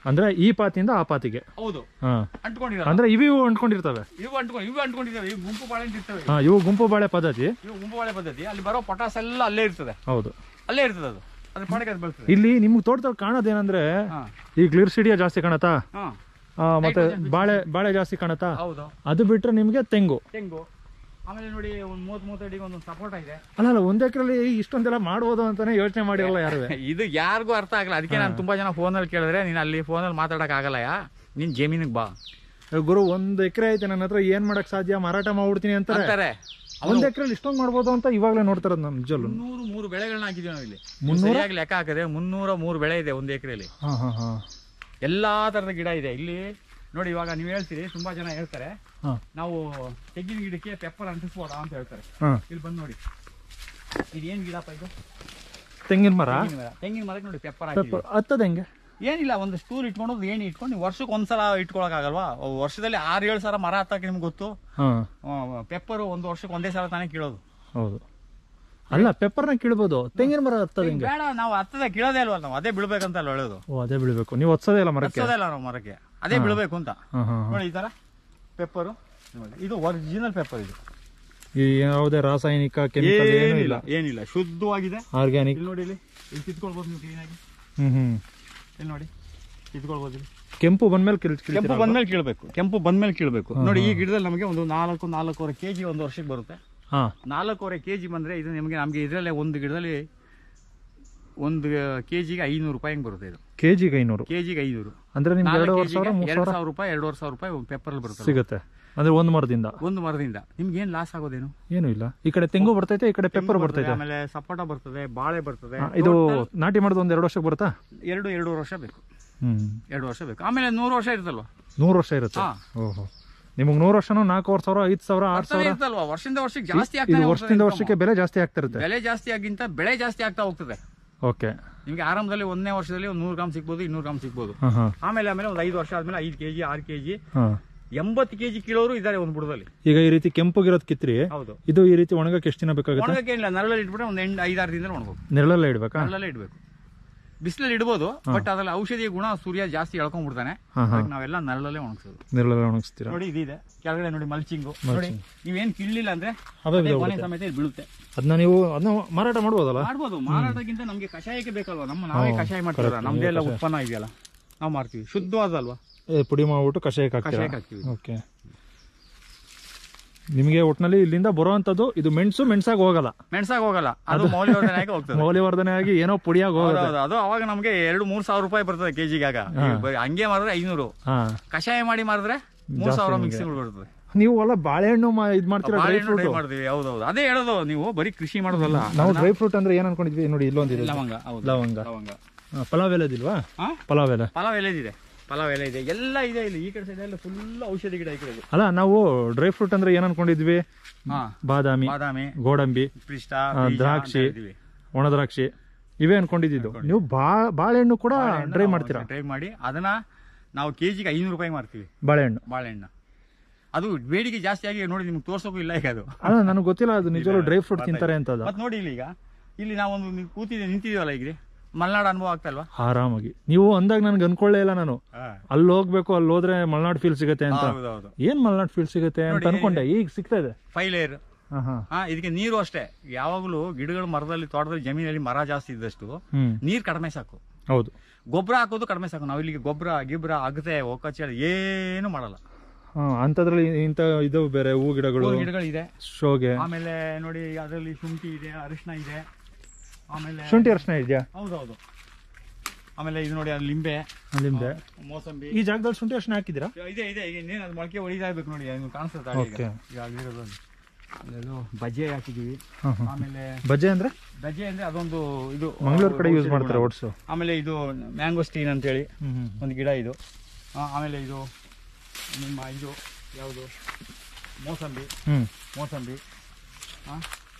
ಅಂದ್ರೆ ಈ ಪಾತಿಯಿಂದ ಆ ಪಾತಿಗೆ ಹೌದು ಹಾ ಅಂಟ್ಕೊಂಡಿರಲ್ಲ ಅಂದ್ರೆ ಇವು ಇವು ಅಂಟ್ಕೊಂಡಿರ್ತವೆ ಇವು ಅಂಟ್ಕೊಂಡು ಇವು ಅಂಟ್ಕೊಂಡಿದ್ದಾವೆ ಇವು ಗುಂಪು ಬಾಳೆ ಅಂತ ಇರ್ತವೆ ಹಾ ಇವು ಗುಂಪು ಬಾಳೆ ಪದ್ಧತಿ ಇವು ಗುಂಪು ಬಾಳೆ ಪದ್ಧತಿ ಅಲ್ಲಿ ಬರೋ ಪಟಾಸ್ ಎಲ್ಲ ಅಲ್ಲೇ ಇರ್ತದೆ ಹೌದು ಅಲ್ಲೇ ಇರ್ತದೆ ಅದು ಅದ್ರ ಪಾಡಕ್ಕೆ ಅದು ಬೆಳ್ತದೆ ಇಲ್ಲಿ ನಿಮ್ಗೆ ತೋಟದಲ್ಲಿ ಕಾಣೋದೇನಂದ್ರೆ ಹಾ ಈ ಗ್ಲಿರ್ಸಿಡಿಯ ಜಾಸ್ತಿ ಕಾಣತ್ತಾ ಹಾ ಆ, ಮತ್ತೆ ಬಾಳೆ ಬಾಳೆ ಜಾಸ್ತಿ ಕಾಣತ್ತಾ ಹೌದು ಅದು ಬಿಟ್ರೆ ನಿಮ್ಗೆ ತೆಂಗು ತೆಂಗು ಆಮೇಲೆ ನೋಡಿ ಒಂದು ಮೂವತ್ತು ಮೂವತ್ತು ಅಡಿಗೆ ಒಂದು ಸಪೋಟ ಇದೆ ಅಲ್ಲ ಅಲ್ಲ ಒಂದ್ ಎಕರೆಲಿ ಇಷ್ಟೊಂದೆಲ್ಲ ಮಾಡ್ಬೋದು ಅಂತಾನೆ ಯೋಚನೆ ಮಾಡಿರಲ್ಲ ಯಾರು ಇದು ಯಾರಿಗೂ ಅರ್ಥ ಆಗಲ್ಲ ಅದಕ್ಕೆ ನಾನು ತುಂಬಾ ಜನ ಫೋನಲ್ಲಿ ಕೇಳಿದ್ರೆ ನೀನು ಅಲ್ಲಿ ಫೋನಲ್ಲಿ ಮಾತಾಡಕ್ ಆಗಲ್ಲ ಯಾ ನೀನ್ ಜಮೀನಿಗೆ ಬಾ ಗುರು ಒಂದ್ ಎಕರೆ ಐತೆ ನನ್ನ ಹತ್ರ ಏನ್ ಮಾಡಕ್ ಸಾಧ್ಯ ಮಾರಾಟ ಮಾಡ್ಬಿಡ್ತೀನಿ ಅಂತಾರೆ ಅಂತಾರೆ ಒಂದ್ ಎಕರೆಲಿ ಇಷ್ಟೊಂದ್ ಮಾಡ್ಬೋದು ಅಂತ ಇವಾಗ್ಲೇ ನೋಡ್ತಾರದ್ ನಮ್ ನಿಜಲ್ಲೂ ಮುನ್ನೂರು ಮೂರು ಬೆಳೆಗಳನ್ನ ಹಾಕಿದ್ವಿ ನಾವು ಇಲ್ಲಿ ಮುನ್ನೂರ? ಸರಿಯಾಗಿ ಲೆಕ್ಕ ಹಾಕಿದ್ರೆ ಮುನ್ನೂರ ಮೂರು ಬೆಳೆ ಇದೆ ಒಂದು ಎಕರೆಯಲ್ಲಿ ಹಾ ಹಾ ಹಾ ಎಲ್ಲಾ ತರದ ಗಿಡ ಇದೆ ಇಲ್ಲಿ ನೋಡಿ ಇವಾಗ ನೀವು ಹೇಳ್ತೀರಿ ತುಂಬಾ ಜನ ಹೇಳ್ತಾರೆ ಹಾ ನಾವು ತೆಂಗಿನ ಗಿಡಕ್ಕೆ ಪೆಪ್ಪರ್ ಅಂಟಿಸ್ಬೋದಾ ಅಂತ ಹೇಳ್ತಾರೆ ಹಾ ಇಲ್ಲಿ ಬಂದು ನೋಡಿ ಇದು ಏನ್ ಗಿಡಪ್ಪ ಇದು ತೆಂಗಿನ ಮರ ತೆಂಗಿನ ಮರ ತೆಂಗಿನ ಮರಕ್ಕೆ ನೋಡಿ ಪೆಪ್ಪರ್ ಹಾಕಿದ್ವಿ ಪೆಪ್ಪರ್ ಹತ್ತದ ಹೆಂಗೆ ಏನಿಲ್ಲ ಒಂದು ಸ್ಟೂಲ್ ಇಟ್ಕೊಂಡು ಒಂದು ಏಣಿ ಇಟ್ಕೊಂಡು ನೀವು ವರ್ಷಕ್ಕೆ ಒಂದ್ಸಲ ಇಟ್ಕೊಳಕ್ಕಾಗಲ್ವಾ ವರ್ಷದಲ್ಲಿ ಆರು ಏಳು ಸಾವಿರ ಮರ ಹತ್ತಕ್ಕೆ ನಿಮ್ಗೆ ಗೊತ್ತು ಹಾ ಪೆಪ್ಪರು ಒಂದು ವರ್ಷಕ್ಕೆ ಒಂದೇ ಸಲ ತಾನೇ ಕೀಳೋದು ಹೌದು ಅಲ್ಲ ಪೆಪ್ಪರ್ನ ಕೀಳ್ಬೋದು ತೆಂಗಿನ ಮರ ಹತ್ತದ ಹೆಂಗೆ ಬೇಡ ನಾವು ಹತ್ತದ ಕೀಳೋದೇ ಅಲ್ವಾ ನಾವು ಅದೇ ಬೀಳ್ಬೇಕಂತ ಅಲ್ಲ ಹೇಳೋದು ಓ ಅದೇ ಬೆಳಿಬೇಕು ನೀವು ಹೊತ್ಸೋದೇ ಇಲ್ಲ ಮರಕ್ಕೆ ಹತ್ತೋದೇ ಇಲ್ಲ ನಾವು ಮರಕ್ಕೆ ಅದೇ ಬೀಳ್ಬೇಕು ಅಂತ ಹಾ ಹಾ ಹಾ. ನೋಡಿ ಈ ತರ ಪೆಪ್ಪರು ನೋಡಿ ಇದು ಒರಿಜಿನಲ್ ಪೆಪ್ಪರ್ ಇದು ಈ ಯಾವುದೇ ರಾಸಾಯನಿಕ ಕೆಮಿಕಲ್ ಏನೂ ಇಲ್ಲ ಏನಿಲ್ಲ ಶುದ್ಧವಾಗಿದೆ ಆರ್ಗ್ಯಾನಿಕ್ ಇಲ್ಲಿ ನೋಡಿ ಇಲ್ಲಿ ಇಲ್ಲಿ ಕಿತ್ಕೊಳ್ಬೋದು ನೀವು ಕ್ಲೀನಾಗಿ ಹ್ಮ್ ಹ್ಮ್ ಇಲ್ಲಿ ನೋಡಿ ಕಿತ್ಕೊಳ್ಬೋದು ಇಲ್ಲಿ ಕೆಂಪು ಬಂದ್ಮೇಲೆ ಕಿಲ್ ಕೆಂಪು ಬಂದ್ಮೇಲೆ ಕೀಳ್ಬೇಕು ಕೆಂಪು ಬಂದ್ಮೇಲೆ ಕೀಳ್ಬೇಕು ನೋಡಿ ಈ ಗಿಡದಲ್ಲಿ ನಮಗೆ ಒಂದು ನಾಲ್ಕು ನಾಲ್ಕೂವರೆ ಕೆಜಿ ಒಂದು ವರ್ಷಕ್ಕೆ ಬರುತ್ತೆ ಹಾ ನಾಲ್ಕೂವರೆ ಕೆಜಿ ಬಂದ್ರೆ ಇದು ನಿಮಗೆ ನಮಗೆ ಇದರಲ್ಲೇ ಒಂದು ಗಿಡದಲ್ಲಿ ಒಂದು ಕೆಜಿಗೆ ಐನೂರು ರೂಪಾಯಿ ಹಂಗೆ ಬರುತ್ತೆ ಇದು ಕೆಜಿಗೆ ಐನೂರು ಕೆಜಿಗೆ ಐನೂರು ಅಂದ್ರೆ ನಿಮ್ಗೆ ನಾಲ್ಕು ಎರಡೂವರೆ ಕೆಜಿಗೆ ಸಾವಿರ ಮೂರು ಎರಡು ಸಾವಿರ ಸಾವಿರ ರೂಪಾಯಿ ಎರಡೂವರೆ ಸಾವಿರ ರೂಪಾಯಿ ಪೆಪ್ಪರಲ್ಲಿ ಬರುತ್ತೆ ಸಿಗುತ್ತೆ ಅಂದ್ರೆ ಒಂದ್ ಮರದಿಂದ ಒಂದು ಮರದಿಂದ ನಿಮ್ಗೆ ಏನ್ ಲಾಸ್ ಆಗೋದೇನು ಏನು ಇಲ್ಲ ಈ ಕಡೆ ತೆಂಗು ಬರ್ತೈತೆ ಈ ಕಡೆ ಪೆಪ್ಪರ್ ಬರ್ತೈತೆ ಆಮೇಲೆ ಸಪೋಟ ಬರ್ತದೆ ಬಾಳೆ ಬರ್ತದೆ ಹಾ, ಇದು ನಾಟಿ ಮಾಡೋದು ಒಂದ್ ಎರಡು ವರ್ಷಕ್ಕೆ ಬರುತ್ತಾ ಎರಡು ಎರಡೂವರೆ ವರ್ಷ ಬೇಕು ಹ್ಮ್ ಎರಡು ವರ್ಷ ಬೇಕು ಆಮೇಲೆ ನೂರು ವರ್ಷ ಇರ್ತಲ್ವಾ ನೂರು ವರ್ಷ ಇರುತ್ತೆ ಹಾ. ಓಹೋ ನಿಮಗೆ ನೂರು ವರ್ಷನೂ ನಾಲ್ಕೂವರೆ ಸಾವಿರ ಐದು ಸಾವಿರ ಆರು ಬರ್ತಾನೆ ಸಾವಿರ ಇರ್ತಲ್ವಾ ವರ್ಷದಿಂದ ವರ್ಷಕ್ಕೆ ಜಾಸ್ತಿ ಇದು ಆಗ್ತಾನೆ ವರ್ಷದಿಂದ ವರ್ಷಕ್ಕೆ ಬೆಲೆ ಜಾಸ್ತಿ ಆಗ್ತಾ ಇರುತ್ತೆ ಬೆಲೆ ಜಾಸ್ತಿ ಆಗಿಂತ ಬೆಳೆ ಜಾಸ್ತಿ ಆಗ್ತಾ ಹೋಗ್ತದೆ ಓಕೆ ನಿಮ್ಗೆ ಆರಂಭದಲ್ಲಿ ಒಂದನೇ ವರ್ಷದಲ್ಲಿ ಒಂದು ನೂರು ಗ್ರಾಮ್ ಸಿಗ್ಬೋದು ಇನ್ನೂರು ಗ್ರಾಮ್ ಸಿಗ್ಬೋದು ಹಾ ಹಾ ಆಮೇಲೆ ಆಮೇಲೆ ಒಂದು ಐದು ವರ್ಷ ಆದ್ಮೇಲೆ ಐದು ಕೆಜಿ ಆರು ಕೆಜಿ ಹಾ ಎಂಬತ್ತು ಕೆಜಿ ಕಿಲೋರು ಇದ್ದಾರೆ ಒಂದು ಬುಡದಲ್ಲಿ ಈಗ ಈ ರೀತಿ ಕೆಂಪುಗಿರೋದ್ ಕಿತ್ರಿ ಹೌದು ಇದು ಈ ರೀತಿ ಒಣಗಕ್ಕೆ ಎಷ್ಟು ದಿನ ಬೇಕಾಗುತ್ತೆ ಒಣಗಕ್ಕೆ ಏನಿಲ್ಲ ನರಳಲ್ಲಿ ಇಟ್ಬಿಟ್ರೆ ಒಂದು ಎಂಟು ಐದಾರು ದಿನದಲ್ಲಿ ಒಣಗೋದು ನೆರಳಲ್ಲೇ ಇಡ್ಬೇಕಾ ನರಳಲ್ಲೇ ಇಡಬೇಕು ಬಿಸಿಲಲ್ಲಿ ಇಡ್ಬೋದು ಬಟ್ ಅದ್ರಲ್ಲಿ ಔಷಧಿಯ ಗುಣ ಸೂರ್ಯ ಜಾಸ್ತಿ ಎಳ್ಕೊಂಡ್ಬಿಡ್ತಾನೆ ಹಾ ಹಾ ಅದಕ್ಕೆ ನಾವೆಲ್ಲ ನರಳಲ್ಲೇ ಒಣಗಿಸೋದು ನೆರಳಲ್ಲೇ ಒಣಗಿಸ್ತೀರಾ ನೋಡಿ ಇದಿದೆ ಕೆಳಗಡೆ ನೋಡಿ ಮಲ್ಚಿಂಗು ನೋಡಿ ನೀವೇನ್ ಕಿಳ್ಳಿಲ್ಲ ಅಂದ್ರೆ ಅವೇ ಅದೇ ಕೊನೆ ಸಮೇತ ಇಲ್ಲಿ ಬೀಳುತ್ತೆ ಅದನ್ನ ನೀವು ಅದನ್ನ ಮಾರಾಟ ಮಾಡ್ಬೋದಲ್ಲ ಮಾಡ್ಬೋದು ಮಾರಾಟಕ್ಕಿಂತ ನಮ್ಗೆ ಕಷಾಯಕ್ಕೆ ಬೇಕಲ್ವಾ ನಮ್ಮ ನಾವೇ ಕಷಾಯ ಮಾಡ್ತೀವಲ್ಲ ನಮ್ದೆಲ್ಲ ಉತ್ಪನ್ನ ಇದೆಯಲ್ಲ ನಾವು ಮಾಡ್ತೀವಿ ಶುದ್ಧವಾದಲ್ವಾ ಏ, ಪುಡಿ ಮಾಡ್ಬಿಟ್ಟು ಕಷಾಯಕ್ಕೆ ಹಾಕ್ತೀರಾ ಕಷಾಯಕ್ಕೆ ಹಾಕ್ತೀವಿ ಓಕೆ ನಿಮಗೆ ಒಟ್ನಲ್ಲಿ ಇಲ್ಲಿಂದ ಬರುವಂತದ್ದು ಇದು ಮೆಣಸು ಮೆಣಸಾಗಿ ಹೋಗಲ್ಲ ಮೆಣಸಾಗ ಹೋಗಲ್ಲ ಅದು ಮೌಲ್ಯವರ್ಧನೆ ಆಗಿ ಹೋಗ್ತದೆ ಮೌಲ್ಯವರ್ಧನೆ ಆಗಿ ಏನೋ ಪುಡಿಯಾಗಿ ಹೋಗುತ್ತೆ ಹೌದೌದು ಅದು ಅವಾಗ ನಮ್ಗೆ ಎರಡು ಮೂರ್ ಸಾವಿರ ರೂಪಾಯಿ ಬರ್ತದೆ ಕೆಜಿಗೆ ಆಗ ಈಗ ಬರೀ ಹಂಗೆ ಮಾರಿದ್ರೆ ಐನೂರು ಹಾ ಕಷಾಯ ಮಾಡಿ ಮಾರಿದ್ರೆ ಮೂರ್ ಸಾವಿರ ಮಿಕ್ಸಿಂಗ್ ಬರ್ತದೆ ನೀವು ಎಲ್ಲ ಬಾಳೆಹಣ್ಣು ಮಾ- ಇದ್ ಮಾಡ್ತೀರಾ ಡ್ರೈ ಬಾಳೆಹಣ್ಣು ಫ್ರೂಟ್ try ಮಾಡ್ತೀವಿ ಹೌದೌದು ಅದೇ ಹೇಳೋದು ನೀವು ಬರೀ ಕೃಷಿ ಮಾಡೋದಲ್ಲ ನಾವು ಡ್ರೈ ಫ್ರೂಟ್ ಅಂದ್ರೆ ಏನ್ ಅನ್ಕೊಂಡಿದ್ವಿ ನೋಡಿ ಇಲ್ಲೊಂದಿದೆ ಲವಂಗ ಹೌದು ಲವಂಗ ಲವಂಗ ಆ, ಪಲಾವ್ ಎಲೆದಿಲ್ವಾ ಹಾ ಪಲಾವ್ ಎಲೆ ಪಲಾವ್ ಎಲೆ ಇದೆ ಪಲಾವ್ ಎಲೆ ಇದೆ ಎಲ್ಲ ಇದೆ ಇಲ್ಲಿ ಈ ಕಡೆ ಸೈಡ್ ಎಲ್ಲ ಫುಲ್ ಔಷಧಿ ಗಿಡ ಈ ಕಡೆ ಇದೆ. ಅಲ್ಲ ನಾವು ಡ್ರೈ ಫ್ರೂಟ್ ಅಂದ್ರೆ ಏನ್ ಅನ್ಕೊಂಡಿದ್ವಿ ಹಾ ಬಾದಾಮಿ ಬಾದಾಮಿ ಗೋಡಂಬಿ ಪಿಷ್ಟ ಆ, ದ್ರಾಕ್ಷಿ. ಒಣ ದ್ರಾಕ್ಷಿ ಇವೇ ಅನ್ಕೊಂಡಿದ್ದು ನೀವು ಬಾ ಬಾಳೆಹಣ್ಣು ಕೂಡ ಡ್ರೈ ಮಾಡ್ತೀರಾ ಡ್ರೈ ಮಾಡಿ ಅದನ್ನ ನಾವು ಕೆಜಿಗೆ ಐನೂರು ರೂಪಾಯಿ ಮಾರ್ತೀವಿ ಬಾಳೆಹಣ್ಣು ಬಾಳೆಹಣ್ಣು ಅದು ಬೇಡಿಕೆ ಜಾಸ್ತಿ ಆಗಿ ನೋಡಿ ನಿಮ್ಗೆ ತೋರ್ಸೋಕು ಇಲ್ಲ ಈಗ ಅದು ಅಲ್ಲ ನನಗೆ ಗೊತ್ತಿಲ್ಲ ಅದು ನಿಜವಾಗ್ಲೂ ಡ್ರೈ ಫ್ರೂಟ್ ತಿಂತಾರೆ ಅಂತ ಅದು ಮತ್ತೆ ನೋಡಿ ಇಲ್ಲಿ ಈಗ ಇಲ್ಲಿ ನಾವೊಂದು ನೀವು ಕೂತಿದ್ದೆ ನಿಂತಿದೀವಲ್ಲ ಈಗ ಮಲೆನಾಡು ಅನುಭವ ಆಗ್ತಾ ಇಲ್ವಾ ಆರಾಮಾಗಿ ನೀವು ಅಂದಾಗ ನನ್ಗೆ ಅನ್ಕೊಳ್ಳೇ ಇಲ್ಲ ನಾನು ಅಲ್ಲಿ ಹೋಗ್ಬೇಕು ಅಲ್ಲಿ ಹೋದ್ರೆ ಮಲ್ನಾಡ್ ಫೀಲ್ ಸಿಗುತ್ತೆ ಅಂತ ಹೌದೌದು ಏನ್ ಮಲ್ನಾಡ್ ಫೀಲ್ ಸಿಗುತ್ತೆ ಅಂತ ಅನ್ಕೊಂಡೆ ಈಗ ಸಿಗ್ತಾ ಇದೆ ಫೈಲೇರ್ ಹಾ ಹಾ ಹಾ ಇದಕ್ಕೆ ನೀರು ಅಷ್ಟೇ ಯಾವಾಗಲೂ ಗಿಡಗಳು ಮರದಲ್ಲಿ ತೋಟದಲ್ಲಿ ಜಮೀನಲ್ಲಿ ಮರ ಜಾಸ್ತಿ ಇದ್ದಷ್ಟು ಹ್ಮ್ ನೀರು ಕಡಿಮೆ ಸಾಕು ಹೌದು ಗೊಬ್ಬರ ಹಾಕೋದು ಕಡಿಮೆ ಸಾಕು ನಾವು ಇಲ್ಲಿಗೆ ಗೊಬ್ಬರ ಗಿಬ್ಬರ ಅಗತೆ ಒಕ್ಕಚ್ಚ ಏನು ಮಾಡಲ್ಲ ಹಾ ಅಂತದ್ರಲ್ಲಿ ಇಂತ ಇದು ಬೇರೆ ಹೂ ಗಿಡಗಳು ಹೂವಿನ ಗಿಡಗಳಿದೆ ಶೋಗೆ ಆಮೇಲೆ ನೋಡಿ ಅದರಲ್ಲಿ ಶುಂಠಿ ಇದೆ ಅರಿಶಿನ ಇದೆ ಆಮೇಲೆ ಶುಂಠಿ ಅರ್ಶನ ಇದೆಯಾ ಹೌದೌದು ಆಮೇಲೆ ಇದು ನೋಡಿ ಅದು ಲಿಂಬೆ ನಿಮ್ದೆ ಮೋಸಂಬಿ ಈ ಜಾಗದಲ್ಲಿ ಶುಂಠಿ ಅರ್ಶನ ಹಾಕಿದ್ದೀರಾ ಇದೆ ಇದೆ ಈಗ ಇನ್ನೇನು ಅದು ಮೊಳಕೆ ಹೊಡಿತಾ ಇರ್ಬೇಕು ನೋಡಿ ಅದು ಕಾಣಿಸುತ್ತೆ ತಾಳಿ ಈಗ. Okay. ಈಗ ಅಲ್ಲಿರೋದು ಅದು. ಅಲ್ಲೆಲ್ಲೋ ಬಜ್ಜೆ ಹಾಕಿದೀವಿ ಹಾ ಹಾ ಆಮೇಲೆ ಬಜ್ಜೆ ಅಂದ್ರೆ ಬಜ್ಜೆ ಅಂದ್ರೆ ಅದೊಂದು ಇದು ಮಂಗಳೂರು ಕಡೆ ಯೂಸ್ ಔಷಧಿ ಮಾಡ್ತಾರೆ ಗುಣ. ಓಟ್ಸು ಆಮೇಲೆ ಇದು ಮ್ಯಾಂಗೋ ಸ್ಟೀನ್ ಅಂತೇಳಿ ಹ್ಮ್ ಹ್ಮ್ ಒಂದು ಗಿಡ ಇದು ಆ, ಆಮೇಲೆ ಇದು ನಿಮ್ಮ ಇದು ಯಾವುದು ಮೋಸಂಬಿ ಹ್ಮ್ ಮೋಸಂಬಿ ಆ?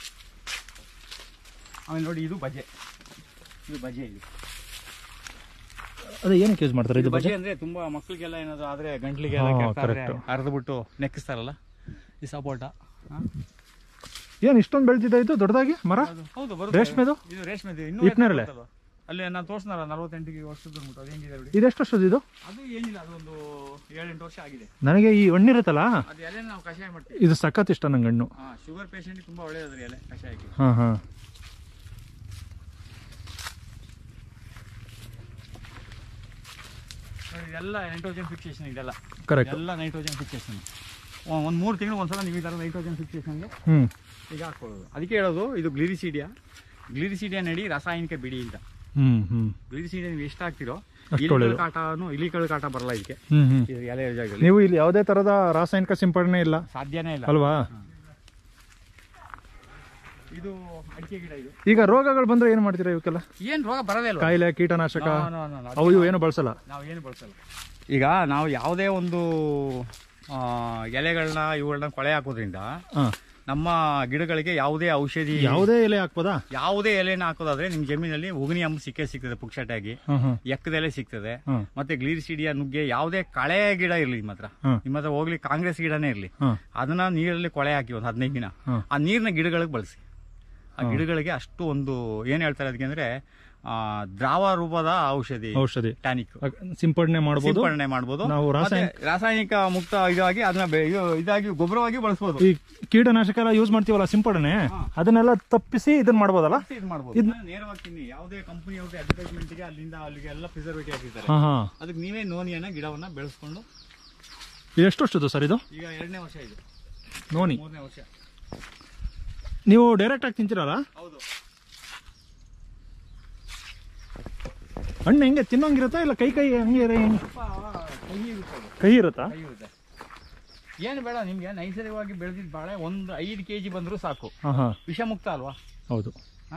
ಆಮೇಲೆ ನೋಡಿ ಇದು ಬಜೆ ಇದು ಬಜೆ ಇದು ಅದೇ ಏನಕ್ಕೆ ಯೂಸ್ ಮಾಡ್ತಾರೆ ಇದು ಇದು ಬಜ್ಜೆ ಬಜೆ ಅಂದ್ರೆ ತುಂಬಾ ಮಕ್ಕಳಿಗೆಲ್ಲ ಏನಾದ್ರು ಆದ್ರೆ ಗಂಟ್ಲಿಗೆ ಹಾ, ಎಲ್ಲ correct. ಅರ್ದು ಬಿಟ್ಟು ನೆಕ್ಕಿಸ್ತಾರಲ್ಲ ಈ ಸಪೋಟ ಆ? ಏನ್ ಇಷ್ಟೊಂದು ಬೆಳ್ತಿದ್ದ ಇದು ದೊಡ್ಡದಾಗಿ ಮರ ಅದು- ಹೌದು ಬರುತ್ತೆ ರೇಷ್ಮೆದು ಇದು ರೇಷ್ಮೆದು ಇನ್ನೂ ಹಿಪ್ನೇರಳೆ? ಬರುತ್ತಲ್ವಾ? ಅಲ್ಲಿ ನಾನು ತೋರಿಸ್ನಲ್ಲ ನಲವತ್ತೆಂಟಿಗೆ ವರ್ಷದ ಉಂಟು ಅದು ಹೆಂಗಿದೆ ನೋಡಿ ಇದೆಷ್ಟು ವರ್ಷದ ಇದು ಅದು ಏನಿಲ್ಲ ಅದೊಂದು ಏಳೆಂಟು ವರ್ಷ ಆಗಿದೆ ನನಗೆ ಈ ಹಣ್ಣಿರುತ್ತಲ್ಲ ಅದು ಎಲೆ ನಾವು ಕಷಾಯ ಮಾಡ್ತೀವಿ ಇದು ಸಖತ್ ಇಷ್ಟ ನಂಗೆ ಹಣ್ಣು ಹಾ ಶುಗರ್ ಪೇಷಂಟ್ಗೆ ತುಂಬಾ ಒಳ್ಳೆಯದ್ರಿ ಎಲೆ ಕಷಾಯಕ್ಕೆ ಹಾಂ ಹಾಂ ನೋಡಿ, ಇದೆಲ್ಲ ನೈಟ್ರೋಜನ್ ಫಿಕ್ಸೇಷನ್ ಇದೆಲ್ಲ ಕರೆಕ್ಟ್ ಎಲ್ಲ ನೈಟ್ರೋಜನ್ ಫಿಕ್ಸೇಷನ್ ಒಂದು ಮೂರು ತಿಂಗಳು ಒಂದ್ಸಲ ನೀವು ಈ ಥರ ನೈಟ್ರೋಜನ್ ಫಿಕ್ಸೇಷನ್ಗೆ ಹ್ಞೂ ಈಗ ಹಾಕೊಳ್ಳೋದು ಅದಕ್ಕೆ ಹೇಳೋದು ಇದು ಗ್ಲಿರಿಸಿಡಿಯಾ ಗ್ಲಿರಿಸಿಡಿಯಾ ನಡಿ ರಾಸಾಯನಿಕ ಬಿಡಿ ಅಂತ ಹ್ಞೂ ಹ್ಞೂ ಗ್ಲಿರಿಸಿಡಿಯಾ ನೀವು ಎಷ್ಟು ಹಾಕ್ತಿರೋ ಅಷ್ಟು ಇಲಿಗಳ ಒಳ್ಳೆಯದು. ಕಾಟನು ಇಲಿಗಳ ಕಾಟ ಬರಲ್ಲ ಇದಕ್ಕೆ ಹ್ಞೂ ಹ್ಞೂ ಇದು ಎಲೆ ಜಾಗದಲ್ಲಿ ನೀವು ಇಲ್ಲಿ ಯಾವುದೇ ಥರದ ರಾಸಾಯನಿಕ ಸಿಂಪಡಣೆ ಇಲ್ಲ ಸಾಧ್ಯನೇ ಇಲ್ಲ ಅಲ್ವಾ ಇದು ಅಡಿಕೆ ಗಿಡ ಇದು ಈಗ ರೋಗಗಳು ಬಂದ್ರೆ ಏನು ಮಾಡ್ತೀರಾ ಇವಕ್ಕೆಲ್ಲ ಏನ್ ರೋಗ ಬರೋದೇ ಇಲ್ಲ ಕಾಯಿಲೆ ಕೀಟನಾಶಕ No, no, no, no. ಅವು ಇವು ಏನು ಬಳಸಲ್ಲ ನಾವು ಏನು ಬಳಸಲ್ಲ ಈಗ ನಾವು ಯಾವುದೇ ಒಂದು ಆ, ಎಲೆಗಳನ್ನ ಇವುಗಳನ್ನ ಕೊಳೆ ಹಾಕೋದ್ರಿಂದ ಹಾಂ ನಮ್ಮ ಗಿಡಗಳಿಗೆ ಯಾವುದೇ ಔಷಧಿ ಯಾವುದೇ ಎಲೆ ಹಾಕ್ಬೋದಾ ಯಾವುದೇ ಎಲೆನ ಹಾಕೋದಾದ್ರೆ ನಿಮ್ ಜಮೀನಲ್ಲಿ ಉಗುನಿ ಅಂಬ ಸಿಕ್ಕೇ ಸಿಗ್ತದೆ ಪುಕ್ಷಟಾಗಿ ಹಾಂ ಹಾಂ ಎಕ್ಕದೆಲೆ ಸಿಗ್ತದೆ ಹಾಂ ಮತ್ತೆ ಗ್ಲೀರಿಸಿಡಿಯ ನುಗ್ಗೆ ಯಾವುದೇ ಕಳೆ ಗಿಡ ಇರಲಿ ನಿಮ್ಮ ಹತ್ರ ಹಾಂ ನಿಮ್ಮ ಹತ್ರ ಹೋಗ್ಲಿ ಕಾಂಗ್ರೆಸ್ ಗಿಡನೇ ಇರಲಿ ಹಾಂ ಅದನ್ನ ನೀರಲ್ಲಿ ಕೊಳೆ ಹಾಕಿ ಒಂದು ಹದಿನೈದು ದಿನ ಹಾಂ ಆ ನೀರ್ನ ಗಿಡಗಳಿಗೆ ಬಳಸಿ ಆ ಗಿಡಗಳಿಗೆ ಅಷ್ಟು ಒಂದು ಏನ್ ಹೇಳ್ತಾರೆ ಅದಕ್ಕೆ ಅಂದ್ರೆ ಆ, ದ್ರಾವ ರೂಪದ ಔಷಧಿ ಔಷಧಿ ಟಾನಿಕ್ ಅಗ್- ಸಿಂಪಡಣೆ ಮಾಡ್ಬೋದು ಸಿಂಪಡಣೆ ಮಾಡಬಹುದು ನಾವು ರಾಸಾಯನಿಕ ರಾಸಾಯನಿಕ ಮುಕ್ತ ಇದಾಗಿ ಅದನ್ನ ಬೆ- ಇದು- ಇದಾಗಿ ಗೊಬ್ಬರವಾಗಿ ಬಳಸಬಹುದು ಈ ಕೀಟನಾಶಕ ಎಲ್ಲ ಯೂಸ್ ಮಾಡ್ತೀವಲ್ಲ ಸಿಂಪಡಣೆ ಅದನ್ನೆಲ್ಲ ತಪ್ಪಿಸಿ ಇದನ್ನ ಮಾಡ್ಬೋದಲ್ಲ ಇದು ಮಾಡಬಹುದು ನೇರವಾಗಿ ತಿನ್ನಿ ಯಾವುದೇ ಕಂಪನಿ ಅವ್ರದ್ದು ಅಡ್ವರ್ಟೈಸ್ಮೆಂಟ್ ಗೆ ಅಲ್ಲಿಂದ ಅಲ್ಲಿಗೆ ಎಲ್ಲ ಪ್ರಿಸರ್ವೇಟಿವ್ ಹಾಕಿರ್ತಾರೆ ಹಾಂ ಹಾಂ ಅದಕ್ಕೆ ನೀವೇ ನೋನಿಯನ್ನ ಗಿಡವನ್ನ ಬೆಳೆಸ್ಕೊಂಡು ಇದು ಎಷ್ಟು ವರ್ಷದ್ದು ಸರ್ ಇದು ಈಗ ಎರಡನೇ ವರ್ಷ ಇದು ನೋನಿ ಮೂರನೇ ವರ್ಷ ನೀವು ಡೈರೆಕ್ಟ್ ಆಗಿ ತಿಂತೀರಲ್ಲ ಹೌದು ಹಣ್ಣು ಹೆಂಗೆ ತಿನ್ನೋಂಗಿರುತ್ತಾ ಇಲ್ಲ ಕೈ ಕೈ ಹಂಗೆ ಇರ- ಹೆಂಗೆ? ಸ್ವಲ್ಪ ಕಹಿ ಇರುತ್ತೆ ಅದು. ಕೈ ಇರುತ್ತಾ ಕಹಿ ಇರುತ್ತೆ ಏನು ಬೇಡ ನಿಮ್ಗೆ ನೈಸರ್ಗಿಕವಾಗಿ ಬೆಳೆದಿದ್ದ ಬಾಳೆ ಒಂದು ಐದು ಕೆಜಿ ಬಂದರೂ ಸಾಕು ಹಾಂ ಹಾಂ ವಿಷಮುಕ್ತ ಅಲ್ವಾ ಹೌದು ಹಾ?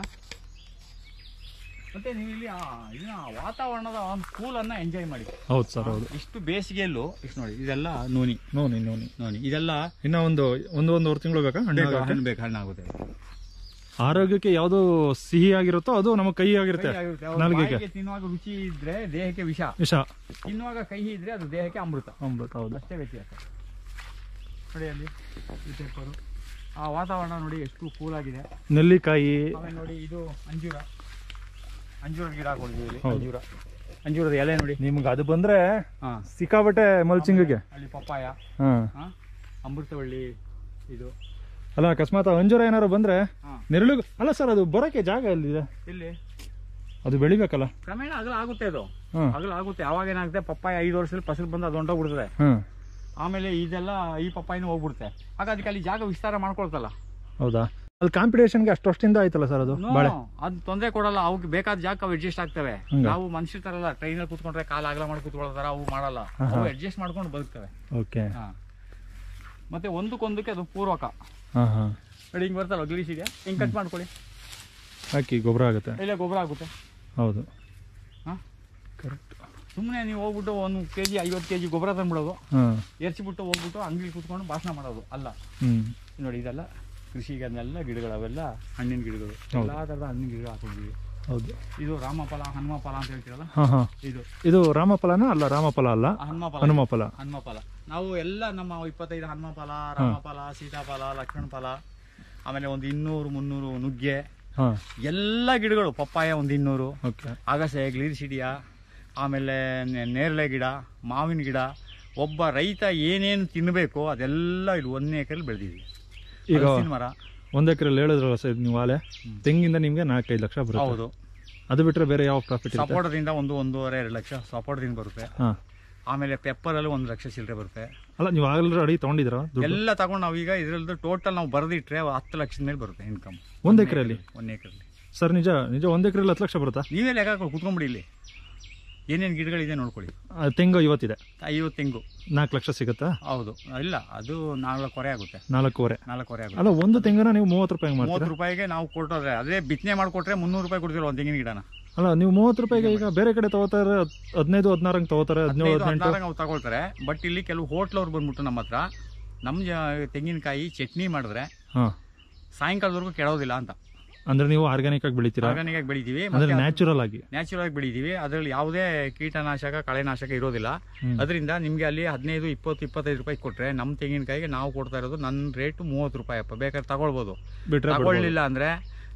ಮತ್ತೆ ನೀವು ಇಲ್ಲಿ ಆ ಇದನ್ನ ವಾತಾವರಣದ ಒಂದು ಕೂಲನ್ನ ಎಂಜಾಯ್ ಮಾಡಿ ಹೌದು ಸರ್ ಹೌದು ಇಷ್ಟು ಬೇಸಿಗೆಯಲ್ಲೂ ಇಷ್ಟು ನೋಡಿ ಇದೆಲ್ಲ ನೋನಿ ನೋನಿ ನೋನಿ ನೋನಿ ಇದೆಲ್ಲ ಇನ್ನ ಒಂದು ಒಂದು ಒಂದೂವರೆ ತಿಂಗಳು ಬೇಕಾ ಹಣ್ಣು ಬೇಕು, ಆಗೋಕೆ? ಹಣ್ಣು ಬೇಕು ಹಣ್ಣಾಗುತ್ತೆ ಆರೋಗ್ಯಕ್ಕೆ ಯಾವುದು ಸಿಹಿ ಆಗಿರುತ್ತೋ ಅದು ನಮಗೆ ಕೈ ಆಗಿರುತ್ತೆ ಕಹಿ ಆಗುತ್ತೆ. ಅವ್ರ ನಾಲಿಗೆಗೆ ಬಾಯಿಗೆ ತಿನ್ನುವಾಗ ರುಚಿ ಇದ್ರೆ ದೇಹಕ್ಕೆ ವಿಷ ವಿಷ ತಿನ್ನುವಾಗ ಕಹಿ ಇದ್ರೆ ಅದು ದೇಹಕ್ಕೆ ಅಮೃತ ಅಮೃತ ಹೌದು ಅಷ್ಟೇ ವ್ಯತ್ಯಾಸ ನೋಡಿ ಅಲ್ಲಿ ಈ ಪೇಪರು ಆ ವಾತಾವರಣ ನೋಡಿ ಎಷ್ಟು ಕೂಲ್ ಆಗಿದೆ ನೆಲ್ಲಿಕಾಯಿ ಆಮೇಲೆ ನೋಡಿ ಇದು ಅಂಜೂರ ಅಂಜೂರದ ಗಿಡ ಹಾಕೊಂಡಿದ್ದೀವಿ ಇಲ್ಲಿ ಹೌದು. ಅಂಜೂರ ಅಂಜೂರದ ಎಲೆ ನೋಡಿ ನಿಮ್ಗೆ ಅದು ಬಂದ್ರೆ ಹಾ ಸಿಕ್ಕಾಬಟ್ಟೆ ಮಲ್ಚಿಂಗಿಗೆ ಅಲ್ಲಿ ಪಪ್ಪಾಯ ಹಾ ಹಾ ಅಮೃತವಳ್ಳಿ ಇದು ಅಲ್ಲ ಅಕಸ್ಮಾತ್ ಅಂಜೂರ ಏನಾರು ಬಂದ್ರೆ ಹಾ ನೆರಳು ಅಲ್ಲ ಸರ್ ಅದು ಬರೋಕೆ ಜಾಗ ಎಲ್ಲಿದೆ ಇಲ್ಲಿ ಅದು ಬೆಳಿಬೇಕಲ್ಲ ಕ್ರಮೇಣ ಅಗಲ ಆಗುತ್ತೆ ಅದು ಹಾ ಅಗಲ ಆಗುತ್ತೆ ಅವಾಗ ಏನಾಗುತ್ತೆ ಪಪ್ಪಾಯ ಐದು ವರ್ಷದಲ್ಲಿ ಫಸಲು ಬಂದು ಅದು ಹೊಂಟೋಗ್ಬಿಡ್ತದೆ ಹಾ ಆಮೇಲೆ ಇದೆಲ್ಲ ಈ ಪಪ್ಪಾಯಿನೂ ಹೋಗ್ಬಿಡುತ್ತೆ ಆಗ ಅದಕ್ಕೆ ಅಲ್ಲಿ ಜಾಗ ವಿಸ್ತಾರ ಮಾಡ್ಕೊಳ್ತಲ್ಲ ಹೌದಾ ಅಲ್ಲಿ ಕಾಂಪಿಟೇಷನ್ಗೆ ಅಷ್ಟು ವರ್ಷದಿಂದ ಆಯ್ತಲ್ಲ ಸರ್ ಅದು ಬಾಳೆ ಅದು ತೊಂದರೆ ಕೊಡಲ್ಲ ಅವಕ್ಕೆ ಬೇಕಾದ ಜಾಗ ಅವು ಅಡ್ಜಸ್ಟ್ ಆಗ್ತವೆ ಹಂಗ? ನಾವು ಮನುಷ್ಯರ ತರ ಅಲ್ಲ ಟ್ರೈನಲ್ಲಿ ಕೂತ್ಕೊಂಡ್ರೆ ಕಾಲ ಅಗಲ ಮಾಡಿ ಕೂತ್ಕೊಳ್ತಾರ ಅವು ಮಾಡಲ್ಲ ಅವು ಅಡ್ಜಸ್ಟ್ ಮಾಡ್ಕೊಂಡು ಬದುಕ್ತವೆ ಓಕೆ ಹಾ ಮತ್ತೆ ಒಂದಕ್ಕೊಂದಕ್ಕೆ ಅದು ಪೂರ್ವಕ ಹಾ ಹಾ ನೋಡಿ ಹಿಂಗ್ ಬರ್ತಲ್ಲ ಗ್ಲೀಸಿಡಿಯಾ ಹಿಂಗ್ ಕಟ್ ಮಾಡ್ಕೊಳ್ಳಿ ಹಾಕಿ ಗೊಬ್ಬರ ಆಗುತ್ತೆ ಇಲ್ಲೇ ಗೊಬ್ಬರ ಆಗುತ್ತೆ ಹೌದು ಹಾ ಕರೆಕ್ಟ್ ಸುಮ್ಮನೆ ನೀವು ಹೋಗ್ಬಿಟ್ಟು ಒಂದು ಕೆ ಜಿ ಐವತ್ತು ಕೆ ಜಿ ಗೊಬ್ಬರ ತಂದ್ಬಿಡೋದು ಹಾಂ ಎರ್ಚಿಬಿಟ್ಟು ಹೋಗ್ಬಿಟ್ಟು ಅಂಗಡಿ ಕೂತ್ಕೊಂಡು ಭಾಷಣ ಮಾಡೋದು ಅಲ್ಲ ಹ್ಮ್ ನೋಡಿ ಇದೆಲ್ಲ ಕೃಷಿಗೆ ಅದನ್ನೆಲ್ಲ ಗಿಡಗಳು ಅವೆಲ್ಲ ಹಣ್ಣಿನ ಗಿಡಗಳು ಎಲ್ಲ ಥರದ ಹಣ್ಣಿನ ಗಿಡಗಳು ಹಾಕೊಂಡಿದ್ವಿ ಹೌದು ಇದು ರಾಮಫಲ ಹನುಮಫಲ ಅಂತ ಹೇಳ್ತೀರಲ್ಲ ಹಾ ಹಾ ಇದು ಇದು ರಾಮಫಲನ ಅಲ್ಲ ರಾಮಫಲ ಅಲ್ಲ ಆ ಹನುಮಫಲ ಹನುಮಫಲ ಹನುಮಫಲ ನಾವು ಎಲ್ಲ ನಮ್ಮ ಇಪ್ಪತ್ತೈದು ಹನುಮಫಲ ರಾಮಫಲ ಸೀತಾಫಲ ಲಕ್ಷ್ಮಣ ಫಲ ಆಮೇಲೆ ಒಂದು ಇನ್ನೂರು ಮುನ್ನೂರು ನುಗ್ಗೆ ಹಾ ಎಲ್ಲ ಗಿಡಗಳು ಪಪ್ಪಾಯ ಒಂದು ಇನ್ನೂರು ಓಕೆ ಅಗಸೆ ಗ್ಲೀರ್ಸಿಡಿಯ ಆಮೇಲೆ ನೆ- ನೇರಳೆ ಗಿಡ ಮಾವಿನ ಗಿಡ ಒಬ್ಬ ರೈತ ಏನೇನು ತಿನ್ನಬೇಕು ಅದೆಲ್ಲ ಇಲ್ಲಿ ಒಂದನೇ ಎಕರೆಲಿ ಬೆಳೆದಿದ್ವಿ ಈಗ ಹಲಸಿನ ಮರ ಒಂದ್ ಎಕರೆಲ್ಲಿ ಹೇಳಿದ್ರಲ್ಲ ಸರ್ ನೀವು ಆಲೆ ತೆಂಗಿಂದ ನಿಮ್ಗೆ ನಾಲ್ಕೈದು ಲಕ್ಷ ಬರುತ್ತೆ ಹೌದು ಅದು ಬಿಟ್ರೆ ಬೇರೆ ಯಾವ ಪ್ರಾಫಿಟ್ ಇರುತ್ತೆ ಸಪೋಟದಿಂದ ಒಂದು ಒಂದೂವರೆ ಎರಡು ಲಕ್ಷ ಸಪೋಟದಿಂದ ಬರುತ್ತೆ ಹಾ ಆಮೇಲೆ ಪೆಪ್ಪರಲ್ಲಿ ಒಂದು ಲಕ್ಷ ಚಿಲ್ಲರೆ ಬರುತ್ತೆ ಅಲ್ಲ ನೀವು ಆಗಲೇ ಅಡಿ ತಗೊಂಡಿದ್ರ ದುಡ್ಡು ಎಲ್ಲ ತಗೊಂಡು ನಾವೀಗ ಇದರದ್ದು ಟೋಟಲ್ ನಾವು ಬರೆದಿಟ್ರೆ ಹತ್ತು ಲಕ್ಷದ ಮೇಲೆ ಬರುತ್ತೆ ಇನ್ಕಮ್ ಒಂದ್ ಎಕರೆಯಲ್ಲಿ ಒಂದು ಎಕರೆಲಿ ಸರ್ ನಿಜ ನಿಜ ಒಂದ್ ಎಕರೆಲ್ಲಿ ಹತ್ತು ಲಕ್ಷ ಬರುತ್ತಾ ನೀವೇ ಲೆಕ್ಕ ಹಾಕೊಂಡು ಕುತ್ಕೊಂಡ್ಬಿಡಿ ಇಲ್ಲಿ ಏನೇನು ಗಿಡಗಳಿದೆ ನೋಡ್ಕೊಳ್ಳಿ ಆ, ತೆಂಗು ಇವತ್ತಿದೆ ಐವತ್ತು ತೆಂಗು ನಾಲ್ಕು ಲಕ್ಷ ಸಿಗುತ್ತಾ ಹೌದು ಇಲ್ಲ ಅದು ನಾಲ್ಕೂವರೆ ಆಗುತ್ತೆ ನಾಲ್ಕೂವರೆ ನಾಲ್ಕೂವರೆ ಆಗುತ್ತೆ ಅಲ್ಲ ಒಂದು ತೆಂಗನ ನೀವು ಮೂವತ್ತು ರೂಪಾಯಿ ಮಾಡ್ತೀರಾ ಮೂವತ್ತು ರೂಪಾಯಿಗೆ ನಾವು ಕೊಟ್ಟೋದ್ರೆ ಅದೇ ಬಿತ್ತನೆ ಮಾಡಿಕೊಟ್ರೆ ಮುನ್ನೂರು ರೂಪಾಯಿ ಕೊಡ್ತೀವಿ ಒಂದು ತೆಂಗಿನ ಗಿಡನ ಅಲ್ಲ ನೀವು ಮೂವತ್ತು ರೂಪಾಯಿಗೆ ಈಗ ಬೇರೆ ಕಡೆ ತಗೋತಾರೆ ಹದ್- ಹದಿನೈದು ಹದಿನಾರಂಗೆ ತಗೋತಾರೆ ಹದಿನೇಳು ಹದಿನೈದು ಹದಿನೆಂಟು ಹದಿನಾರು ನಾವು ತಗೊಳ್ತಾರೆ ಬಟ್ ಇಲ್ಲಿ ಕೆಲವು ಹೋಟ್ಲವ್ರು ಬಂದ್ಬಿಟ್ಟು ನಮ್ಮ ಹತ್ರ ನಮ್ಮ ಜ- ತೆಂಗಿನಕಾಯಿ ಚಟ್ನಿ ಮಾಡಿದ್ರೆ ಹಾ ಸಾಯಂಕಾಲದವರೆಗೂ ಕೆಡೋದಿಲ್ಲ ಅಂತ ಅಂದ್ರೆ ನೀವು ಆರ್ಗ್ಯಾನಿಕ್ ಆಗಿ ಬೆಳಿತೀರಾ ಆರ್ಗಾನಿಕ್ ಆಗಿ ಬೆಳಿತೀವಿ ಅಂದ್ರೆ ನ್ಯಾಚುರಲ್ ಆಗಿ ನ್ಯಾಚುರಲ್ ಆಗಿ ಬೆಳಿತೀವಿ ಅದರಲ್ಲಿ ಯಾವುದೇ ಕೀಟನಾಶಕ ಕಳೆನಾಶಕ ಇರೋದಿಲ್ಲ ಹ್ಮ್. ಅದರಿಂದ ನಿಮಗೆ ಅಲ್ಲಿ ಹದಿನೈದು ಇಪ್ಪತ್ತು ಇಪ್ಪತ್ತೈದು ರೂಪಾಯಿ ಕೊಟ್ರೆ ನಮ್ಮ ತೆಂಗಿನಕಾಯಿಗೆ ನಾವು ಕೊಡ್ತಾ ಇರೋದು ನನ್ನ ರೇಟ್ ಮೂವತ್ತು ರೂಪಾಯಿ ಅಪ್ಪ ಬೇಕಾದ್ರೆ ತಗೊಳ್ಬೋದು ಬಿಟ್ರೆ ಬಿಡ್ಬೋದು. ತಗೊಳ್ಳಿಲ್ಲ ಅಂದ್ರೆ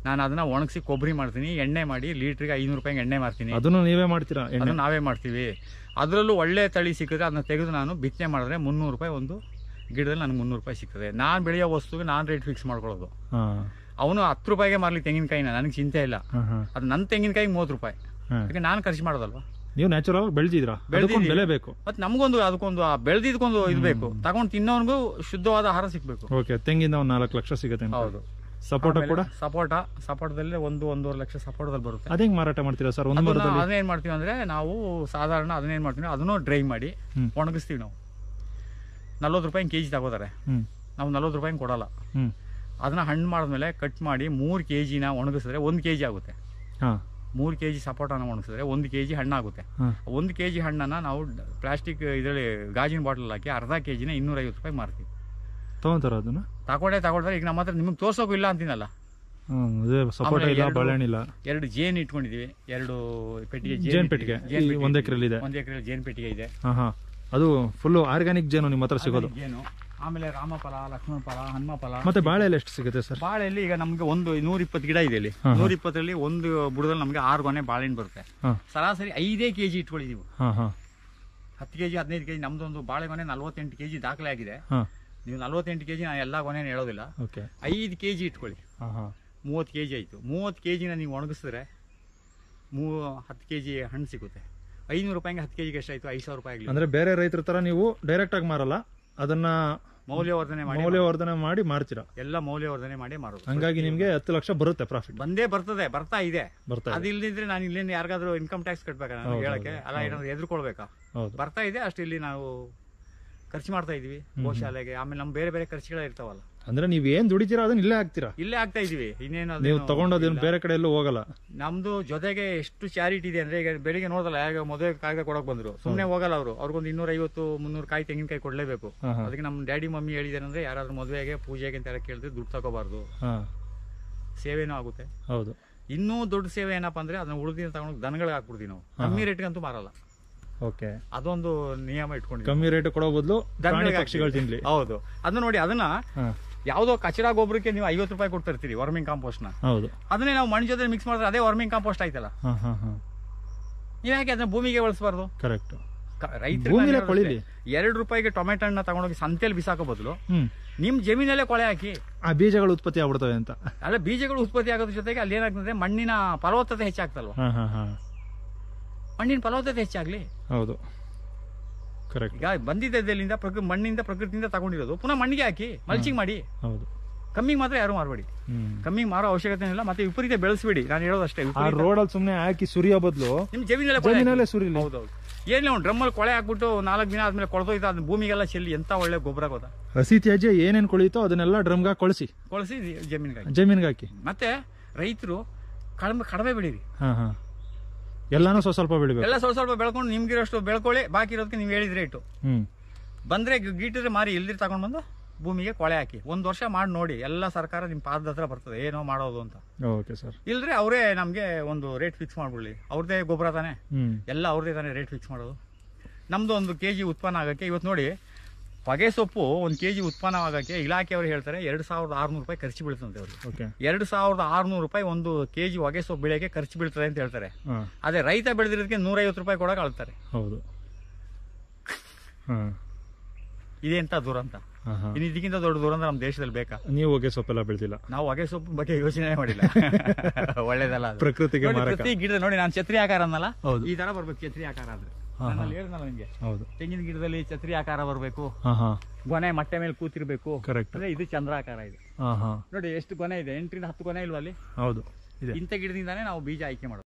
ನಾನು ಅದನ್ನ ಒಣಗಿಸಿ ಕೊಬ್ಬರಿ ಮಾಡ್ತೀನಿ ಎಣ್ಣೆ ಮಾಡಿ ಲೀಟ್ರಿಗೆ ಐನೂರು ರೂಪಾಯಿಗೆ ಎಣ್ಣೆ ಮಾರ್ತೀನಿ ಅದನ್ನು ನೀವೇ ಮಾಡ್ತೀರಾ ಎಣ್ಣೆ ಅದನ್ನ ನಾವೇ ಮಾಡ್ತೀವಿ ಅದರಲ್ಲೂ ಒಳ್ಳೆ ತಳಿ ಸಿಕ್ಕಿದ್ರೆ ಅದನ್ನ ತೆಗೆದು ನಾನು ಬಿತ್ತನೆ ಮಾಡಿದ್ರೆ ಮುನ್ನೂರು ರೂಪಾಯಿ ಒಂದು ಗಿಡದಲ್ಲಿ ನನಗೆ ಮುನ್ನೂರು ರೂಪಾಯಿ ಸಿಗ್ತದೆ ನಾನು ಬೆಳೆಯೋ ವಸ್ತುಗೆ ನಾನು ರೇಟ್ ಫಿಕ್ಸ್ ಮಾಡ್ಕೊಳ್ಳೋದು ಹಾ ಅವನು ಹತ್ತು ರೂಪಾಯಿಗೆ ಮಾರಲಿ ತೆಂಗಿನಕಾಯಿನ ನನಗೆ ಚಿಂತೆ ಇಲ್ಲ ಹಾ ಹಾ ಅದು ನನ್ನ ತೆಂಗಿನಕಾಯಿಗೆ ಮೂವತ್ತು ರೂಪಾಯಿ ಹಾ ಯಾಕೆ ನಾನು ಖರ್ಚು ಮಾಡೋದಲ್ವಾ ನೀವು ನ್ಯಾಚುರಲ್ ಬೆಳೆದಿದ್ರಾ ಅದಕ್ಕೊಂದು ಬೆಲೆ ಬೇಕು ಮತ್ತೆ ನಮಗೊಂದು ಅದಕ್ಕೊಂದು ಆ ಬೆಳೆದಿದ್ಕೊಂದು ಇದು ಬೇಕು ತಗೊಂಡು ತಿನ್ನೋನ್ಗೂ ಶುದ್ಧವಾದ ಆಹಾರ ಸಿಗ್ಬೇಕು ಓಕೆ ತೆಂಗಿಂದ ಒಂದು ನಾಲ್ಕು ಲಕ್ಷ ಸಿಗುತ್ತೆ ಅಂತ. ಹೌದು ಸಪೋಟ ಕೂಡ ಸಪೋಟ ಸಪೋಟದಲ್ಲಿ ಒಂದು ಒಂದೂವರೆ ಲಕ್ಷ ಸಪೋಟದಲ್ಲಿ ಬರುತ್ತೆ ಅದೇಂಗ್ ಮಾರಾಟ ಮಾಡ್ತೀರಾ ಸರ್ ಒಂದು ಅದನ್ನ ಮರದಲ್ಲಿ ಅದನ್ನೇನ್ ಮಾಡ್ತೀವಿ ಅಂದ್ರೆ ನಾವು ಸಾಧಾರಣ ಅದನ್ನೇನ್ ಮಾಡ್ತೀವಿ ಅದನ್ನು ಡ್ರೈ ಮಾಡಿ ಹ್ಮ್. ಒಣಗಿಸ್ತೀವಿ ನಾವು ನಲ್ವತ್ತು ರೂಪಾಯಿ ಕೆ ಜಿ ತಗೋತಾರೆ ಹ್ಮ್ ನಾವು ನಲ್ವತ್ತು ರೂಪಾಯಿ ಕೊಡಲ್ಲ ಹ್ಮ್ ಅದನ್ನ ಹಣ್ಣು ಮಾಡಿದ್ಮೇಲೆ ಕಟ್ ಮಾಡಿ ಮೂರು ಕೆ ಜಿನ ಒಣಗಿಸಿದ್ರೆ ಒಂದು ಕೆ ಜಿ ಆಗುತ್ತೆ ಹಾ ಮೂರು ಕೆ ಜಿ ಸಪೋಟನ ಒಣಗಿಸಿದ್ರೆ ಒಂದು ಕೆ ಜಿ ಹಣ್ಣಾಗುತ್ತೆ ಹಾ ಒಂದು ಕೆ ಜಿ ಹಣ್ಣನ್ನು ನಾವು ಪ್ಲಾಸ್ಟಿಕ್ ಇದರಲ್ಲಿ ಗಾಜಿನ ಬಾಟಲ್ ಹಾಕಿ ಅರ್ಧ ಕೆ ಜಿನ ಇನ್ನೂರೈವತ್ತು ರೂಪಾಯಿ ಮಾರ್ತೀವಿ ತಗೊಂತಾರ ಅದನ್ನ ತಗೊಂಡೇ ತಗೊಳ್ತಾರೆ ಈಗ ನಮ್ಮ ಹತ್ರ ನಿಮಗೆ ತೋರ್ಸೋಕು ಇಲ್ಲ ಅಂತೀನಲ್ಲ ಹ್ಮ್ ಅದೇ ಸಪೋಟ ಆಮೇಲೆ ಇಲ್ಲ ಎರಡು- ಬಾಳೆಹಣ್ಣು ಇಲ್ಲ ಎರಡು ಜೇನು ಇಟ್ಕೊಂಡಿದೀವಿ ಎರಡು ಪೆಟ್ಟಿಗೆ ಜೇನ್ ಪೆಟ್ಟಿಗೆ ಈ ಒಂದ್ ಎಕ್ರೆಲ್ ಇದೆ ಒಂದು ಎಕರೆ ಜೇನು ಪೆಟ್ಟಿಗೆ ಇದೆ ಹಾ ಹಾ ಅದು ಫುಲ್ ಆರ್ಗ್ಯಾನಿಕ್ ಜೇನು ನಿಮ್ಮ ಹತ್ರ ಸಿಗೋದು ಜೇನು ಆಮೇಲೆ ರಾಮಫಲ ಲಕ್ಷ್ಮಣ ಫಲ ಹನುಮ ಫಲ ಮತ್ತೆ ಬಾಳೆ ಎಲ್ಲ ಎಷ್ಟು ಸಿಗುತ್ತೆ ಸರ್ ಬಾಳೆಯಲ್ಲಿ ಈಗ ನಮ್ಗೆ ಒಂದು ನೂರ ಇಪ್ಪತ್ತು ಗಿಡ ಇದೆ ಇಲ್ಲಿ ಹಾ, ಹಾ. ನೂರ ಇಪ್ಪತ್ತರಲ್ಲಿ ಒಂದು ಬುಡದಲ್ಲಿ ನಮಗೆ ಆರು ಗೊನೆ ಬಾಳೆಹಣ್ಣು ಬರುತ್ತೆ ಹಾ ಸರಾಸರಿ ಐದೇ ಕೆಜಿ ಇಟ್ಕೊಂಡಿದೀವಿ ಹಾ ಹಾ ಹತ್ತು ಕೆಜಿ ಹದಿನೈದು ಕೆಜಿ ನಮ್ದೊಂದು ಬಾಳೆಗೊನೆ ನಲ್ವತ್ತೆಂಟು ಕೆಜಿ ದಾಖಲೆ ಆಗಿದೆ ಹಾ ನೀವು ನಲ್ವತ್ತೆಂಟು ಕೆಜಿ ನಾನು ಎಲ್ಲ ಗೊನೆ ಹೇಳೋದಿಲ್ಲ ಓಕೆ ಐದು ಕೆಜಿ ಇಟ್ಕೊಳ್ಳಿ ಹಾ ಹಾ ಮೂವತ್ತು ಕೆಜಿ ಆಯ್ತು ಮೂವತ್ತು ಕೆಜಿನ ನೀವು ಒಣಗಿಸಿದ್ರೆ ಮೂ ಹತ್ತು ಕೆಜಿ ಹಣ್ಣು ಸಿಗುತ್ತೆ ಐನೂರು ರೂಪಾಯಿಗೆ ಹತ್ತು ಕೆಜಿಗೆ ಎಷ್ಟಾಯ್ತು ಐದು ಸಾವಿರ ರೂಪಾಯಿ ಆಗಲಿ ಅಂದ್ರೆ ಬೇರೆ ರೈತರ ತರ ನೀವು ಡೈರೆಕ್ಟ್ ಆಗಿ ಮಾರಲ್ಲ ಅದನ್ನ ಮೌಲ್ಯವರ್ಧನೆ ಮಾಡಿ ಮೌಲ್ಯವರ್ಧನೆ ಮಾಡಿ ಮಾರ್ತೀರಾ ಎಲ್ಲ ಮೌಲ್ಯವರ್ಧನೆ ಮಾಡಿ ಮಾರೋದು ಹಂಗಾಗಿ ನಿಮ್ಗೆ ಹತ್ತು ಲಕ್ಷ ಬರುತ್ತೆ ಪ್ರಾಫಿಟ್ ಬಂದೇ ಬರ್ತದೆ ಬರ್ತಾ ಇದೆ ಬರ್ತಾ ಇದೆ ಅದಿಲ್ಲದಿದ್ರೆ ನಾನು ಇಲ್ಲಿಂದ ಯಾರಿಗಾದ್ರೂ ಇನ್ಕಮ್ ಟ್ಯಾಕ್ಸ್ ಕಟ್ಬೇಕಾ ನಾನು ಹೌದು, ಹೇಳಕ್ಕೆ ಹೌದು, ಅಲ್ಲ ಏನಾದ್ರು ಎದುರ್ಕೊಳ್ಬೇಕಾ ಹೌದು ಬರ್ತಾ ಇದೆ ಅಷ್ಟು ಇಲ್ಲಿ ನಾವು ಖರ್ಚು ಮಾಡ್ತಾ ಇದೀವಿ ಗೋಶಾಲೆಗೆ ಆಮೇಲೆ ನಮ್ಮ ಬೇರೆ ಬೇರೆ ಖರ್ಚುಗಳು ಇರ್ತಾವಲ್ಲ ಅಂದ್ರೆ ನೀವ್ ಏನ್ ದುಡಿತೀರಾ ಅದನ್ನ ಇಲ್ಲೇ ಹಾಕ್ತೀರಾ ಇಲ್ಲೇ ಆಗ್ತಾ ಇದೀವಿ ಇನ್ನೇನು ನೀವು ಅದೇನು ತಗೊಂಡೋದೇನು ಇಲ್ಲ. ಬೇರೆ ಕಡೆ ಎಲ್ಲೂ ಹೋಗಲ್ಲ ನಮ್ದು ಜೊತೆಗೆ ಎಷ್ಟು ಚಾರಿಟಿ ಇದೆ ಅಂದ್ರೆ ಈಗ ಬೆಳಿಗ್ಗೆ ನೋಡಲ್ಲ ಯಾಗ ಮದುವೆ ಕಾಯ್ದೆ ಕೊಡಕ್ ಬಂದ್ರು ಸುಮ್ನೆ ಹೋಗಲ್ಲ ಅವರು ಅವ್ರಿಗೊಂದು ಇನ್ನೂರ ಐವತ್ತು ಮುನ್ನೂರು ಕಾಯಿ ತೆಂಗಿನಕಾಯಿ ಕೊಡ್ಲೇಬೇಕು ಹಾ, ಹಾ. ಅದಕ್ಕೆ ನಮ್ಮ ಡ್ಯಾಡಿ ಮಮ್ಮಿ ಹೇಳಿದಾರಂದ್ರೆ ಯಾರಾದ್ರೂ ಮದುವೆಗೆ ಪೂಜೆಗೆ ಅಂತ ಯಾರು ಕೇಳಿದ್ರೆ ದುಡ್ಡು ತಗೋಬಾರ್ದು ಹಾ ಸೇವೆನೂ ಆಗುತ್ತೆ ಹೌದು ಇನ್ನೂ ದೊಡ್ಡ ಸೇವೆ ಏನಪ್ಪಾ ಅಂದ್ರೆ ಅದನ್ನ ಉಳಿದಿನ ತಗೊಂಡು ದನಗಳಿಗೆ ಹಾಕ್ಬಿಡ್ತೀವಿ ನಾವು ಕಮ್ಮಿ ರೇಟ್ಗಂತೂ ಮಾರಲ್ಲ ಓಕೆ ಅದೊಂದು ನಿಯಮ ಇಟ್ಕೊಂಡಿದ್ದೀವಿ ಕಮ್ಮಿ ರೇಟ್ ಕೊಡೋ ಬದಲು ಪ್ರಾಣಿ ದನಗಳಿಗೆ ಪಕ್ಷಿಗಳು ತಿನ್ಲಿ ಹೌದು ಅದನ್ನ ನೋಡಿ ಅದನ್ನ ಹಾ ಯಾವ್ದೋ ಕಚರಾ ಗೊಬ್ಬರಕ್ಕೆ ನೀವು ಐವತ್ತು ರೂಪಾಯಿ ಕೊಡ್ತಾ ಇರ್ತೀರಿ ವರ್ಮಿಂಗ್ ಕಾಂಪೋಸ್ಟ್ ನ ಹೌದು ಅದನ್ನೇ ನಾವು ಮಣ್ಣು ಜೊತೆ ಮಿಕ್ಸ್ ಮಾಡಿದ್ರೆ ಅದೇ ವರ್ಮಿಂಗ್ ಕಾಂಪೋಸ್ಟ್ ಆಯ್ತಲ್ಲ ಹಾ ಹಾ ಹಾ ನೀವ್ ಯಾಕೆ ಅದನ್ನ ಭೂಮಿಗೆ ಬಳಸಬಾರ್ದು ಕರೆಕ್ಟ್ ರೈತರು ಭೂಮಿಲೇ ಕೊಳಿಲಿ. ಎರಡು ರೂಪಾಯಿಗೆ ಟೊಮೆಟೊ ಹಣ್ಣ ತಗೊಂಡೋಗಿ ಸಂತೆಯಲ್ಲಿ ಬಿಸಾಕೋ ಬದಲು ಹ್ಮ್ ನಿಮ್ ಜಮೀನಲ್ಲೇ ಕೊಳೆ ಹಾಕಿ ಆ ಬೀಜಗಳು ಉತ್ಪತ್ತಿ ಆಗ್ಬಿಡ್ತವೆ ಅಂತ ಅಲ್ಲ ಬೀಜಗಳು ಉತ್ಪತ್ತಿ ಆಗೋದ್ರ ಜೊತೆಗೆ ಅಲ್ಲಿ ಏನಾಗ್ತದೆ ಮಣ್ಣಿನ ಫಲವತ್ತತೆ ಹೆಚ್ಚಾಗ್ತಲ್ವಾ ಹಾ ಹಾ ಹಾ ಮಣ್ಣಿನ ಫಲವತ್ತತೆ ಹೆಚ್ಚಾಗ್ಲಿ ಹೌದು ಕರೆಕ್ಟ್ ಈಗ ಬಂದಿದ್ದೆಲ್ಲಿಂದ ಪ್ರಕೃತಿ ಮಣ್ಣಿಂದ ಪ್ರಕೃತಿಯಿಂದ ತಗೊಂಡಿರೋದು ಪುನಃ ಮಣ್ಣಿಗೆ ಹಾಕಿ ಮಲ್ಚಿಂಗ್ ಮಾಡಿ ಹೌದು ಕಮ್ಮಿಗೆ ಮಾತ್ರ ಯಾರು ಮಾರಬೇಡಿ ಹ್ಮ್ ಕಮ್ಮಿಗೆ ಮಾರೋ ಅವಶ್ಯಕತೆ ಇಲ್ಲ ಮತ್ತೆ ವಿಪರೀತ ಬೆಳೆಸಬೇಡಿ ನಾನು ಹೇಳೋದಷ್ಟೇ ಆ ವಿಪರೀತ ರೋಡಲ್ಲಿ ಸುಮ್ನೆ ಹಾಕಿ ಸುರಿಯೋ ಬದಲು ನಿಮ್ ಜಮೀನಲ್ಲೇ ಕೊಳೆ ಜಮೀನಲ್ಲೇ ಹಾಕಿ. ಸುರಿಲಿ ಹೌದೌದು ಏನಿಲ್ಲ ಒಂದು ಡ್ರಮ್ಮಲ್ಲಿ ಕೊಳೆ ಹಾಕ್ಬಿಟ್ಟು ನಾಲ್ಕು ದಿನ ಆದ್ಮೇಲೆ ಕೊಳ್ತೋಯ್ತು ಅದನ್ನ ಭೂಮಿಗೆಲ್ಲ ಚೆಲ್ಲಿ ಎಂತ ಒಳ್ಳೆ ಗೊಬ್ಬರ ಗೊತ್ತಾ ಹಸಿ ತ್ಯಾಜ್ಯ ಏನೇನ್ ಕೊಳಿತೋ ಅದನ್ನೆಲ್ಲ ಡ್ರಮ್ಗೆ ಕೊಳಿಸಿ ಕೊಳಸಿ ಜಮೀನಿಗೆ ಹಾಕಿ. ಜಮೀನ್ಗೆ ಹಾಕಿ ಮತ್ತೆ ರೈತರು ಕಡಿಮೆ ಕಡಿಮೆ ಬೆಳೀರಿ ಹಾ ಹಾ ಎಲ್ಲಾನು ಸ್ವಲ್ಪ ಸ್ವಲ್ಪ ಬೆಳಿಬೇಕು ಎಲ್ಲ ಸ್ವಲ್ಪ ಸ್ವಲ್ಪ ಬೆಳ್ಕೊಂಡು ನಿಮ್ಗಿರೋಷ್ಟು ಬೆಳ್ಕೊಳ್ಳಿ ಬಾಕಿ ಇರೋದಕ್ಕೆ ನೀವು ಹೇಳಿದ ರೇಟು ಹ್ಮ್ ಬಂದ್ರೆ ಗಿ- ಗೀಟಿದ್ರೆ ಮಾರಿ ಇಲ್ದಿರ್ ತಗೊಂಡ್ ಬಂದು ಭೂಮಿಗೆ ಕೊಳೆ ಹಾಕಿ ಒಂದ್ ವರ್ಷ ಮಾಡಿ ನೋಡಿ ಎಲ್ಲ ಸರ್ಕಾರ ನಿಮ್ ಪಾದದ ಹತ್ರ ಬರ್ತದೆ ಏನೋ ಮಾಡೋದು ಅಂತ ಓಕೆ ಸರ್ ಇಲ್ದ್ರೆ ಅವರೇ ನಮ್ಗೆ ಒಂದು ರೇಟ್ ಫಿಕ್ಸ್ ಮಾಡ್ಬಿಡ್ಲಿ ಅವ್ರದೇ ಗೊಬ್ಬರ ತಾನೆ ಹ್ಮ್ ಎಲ್ಲ ಅವ್ರದೇ ತಾನೇ ರೇಟ್ ಫಿಕ್ಸ್ ಮಾಡೋದು ನಮ್ದು ಒಂದು ಕೆ ಜಿ ಉತ್ಪನ್ನ ಆಗಕ್ಕೆ ಇವತ್ತು ನೋಡಿ ಹೊಗೆ ಸೊಪ್ಪು ಒಂದು ಕೆ ಜಿ ಉತ್ಪನ್ನ ಆಗಕ್ಕೆ ಇಲಾಖೆಯವರು ಹೇಳ್ತಾರೆ ಎರಡು ಸಾವಿರದ ಆರ್ನೂರು ರೂಪಾಯಿ ಖರ್ಚು ಬೀಳ್ತಂತೆ ಅವ್ರಿಗೆ ಓಕೆ ಎರಡು ಸಾವಿರದ ಆರ್ನೂರು ರೂಪಾಯಿ ಒಂದು ಕೆ ಜಿ ಹೊಗೆ ಸೊಪ್ಪು ಬೆಳೆಯಕ್ಕೆ ಖರ್ಚು ಬೀಳ್ತದೆ ಅಂತ ಹೇಳ್ತಾರೆ ಹಾ ಅದೇ ರೈತ ಬೆಳೆದಿರೋದಕ್ಕೆ ನೂರೈವತ್ತು ರೂಪಾಯಿ ಕೊಡಕ್ಕೆ ಅಳ್ತಾರೆ ಹೌದು ಹಾ ಇದೇ ಅಂತ ದುರಂತ ಹಾ ಹಾ ಇನ್ನು ಇದಕ್ಕಿಂತ ದೊಡ್ಡ ದುರಂತ ನಮ್ಮ ದೇಶದಲ್ಲಿ ಬೇಕಾ ನೀವು ಹೊಗೆ ಸೊಪ್ಪೆಲ್ಲ ಬೆಳೆದಿಲ್ಲ ನಾವು ಹೊಗೆ ಸೊಪ್ಪು ಬಗ್ಗೆ ಯೋಚನೆ ಮಾಡಿಲ್ಲ ಒಳ್ಳೇದಲ್ಲ ಅದು. ಪ್ರಕೃತಿಗೆ ನೋಡಿ, ಮಾರಕ ಪ್ರತಿ ಗಿಡದ ನೋಡಿ ನಾನು ಛತ್ರಿ ಆಕಾರ ಅನ್ನಲ್ಲ ಹೌದು ಈ ತರ ಬರ್ಬೇಕು ಛತ್ರಿ ಆಕಾರ ಆದ್ರೆ ಹಾ, ನಾನು ಹಾ. ಅಲ್ಲಿ ಹೇಳಿದ್ನಲ್ಲ ನಿಮ್ಗೆ ಹೌದು ತೆಂಗಿನ ಗಿಡದಲ್ಲಿ ಛತ್ರಿ ಆಕಾರ ಬರಬೇಕು ಹಾ ಹಾ ಗೊನೆ ಮಟ್ಟೆ ಮೇಲೆ ಕೂತಿರ್ಬೇಕು ಕರೆಕ್ಟ್ ಅಂದ್ರೆ ಇದು ಚಂದ್ರಾಕಾರ ಇದೆ ಹಾ ಹಾ ನೋಡಿ ಎಷ್ಟು ಗೊನೆ ಇದೆ ಎಂಟರಿಂದ ಹತ್ತು ಗೊನೆ ಇಲ್ವಾ ಅಲ್ಲಿ ಹೌದು ಇದೆ ಇಂಥ ಗಿಡದಿಂದಾನೇ ನಾವು ಬೀಜ ಆಯ್ಕೆ ಮಾಡೋದು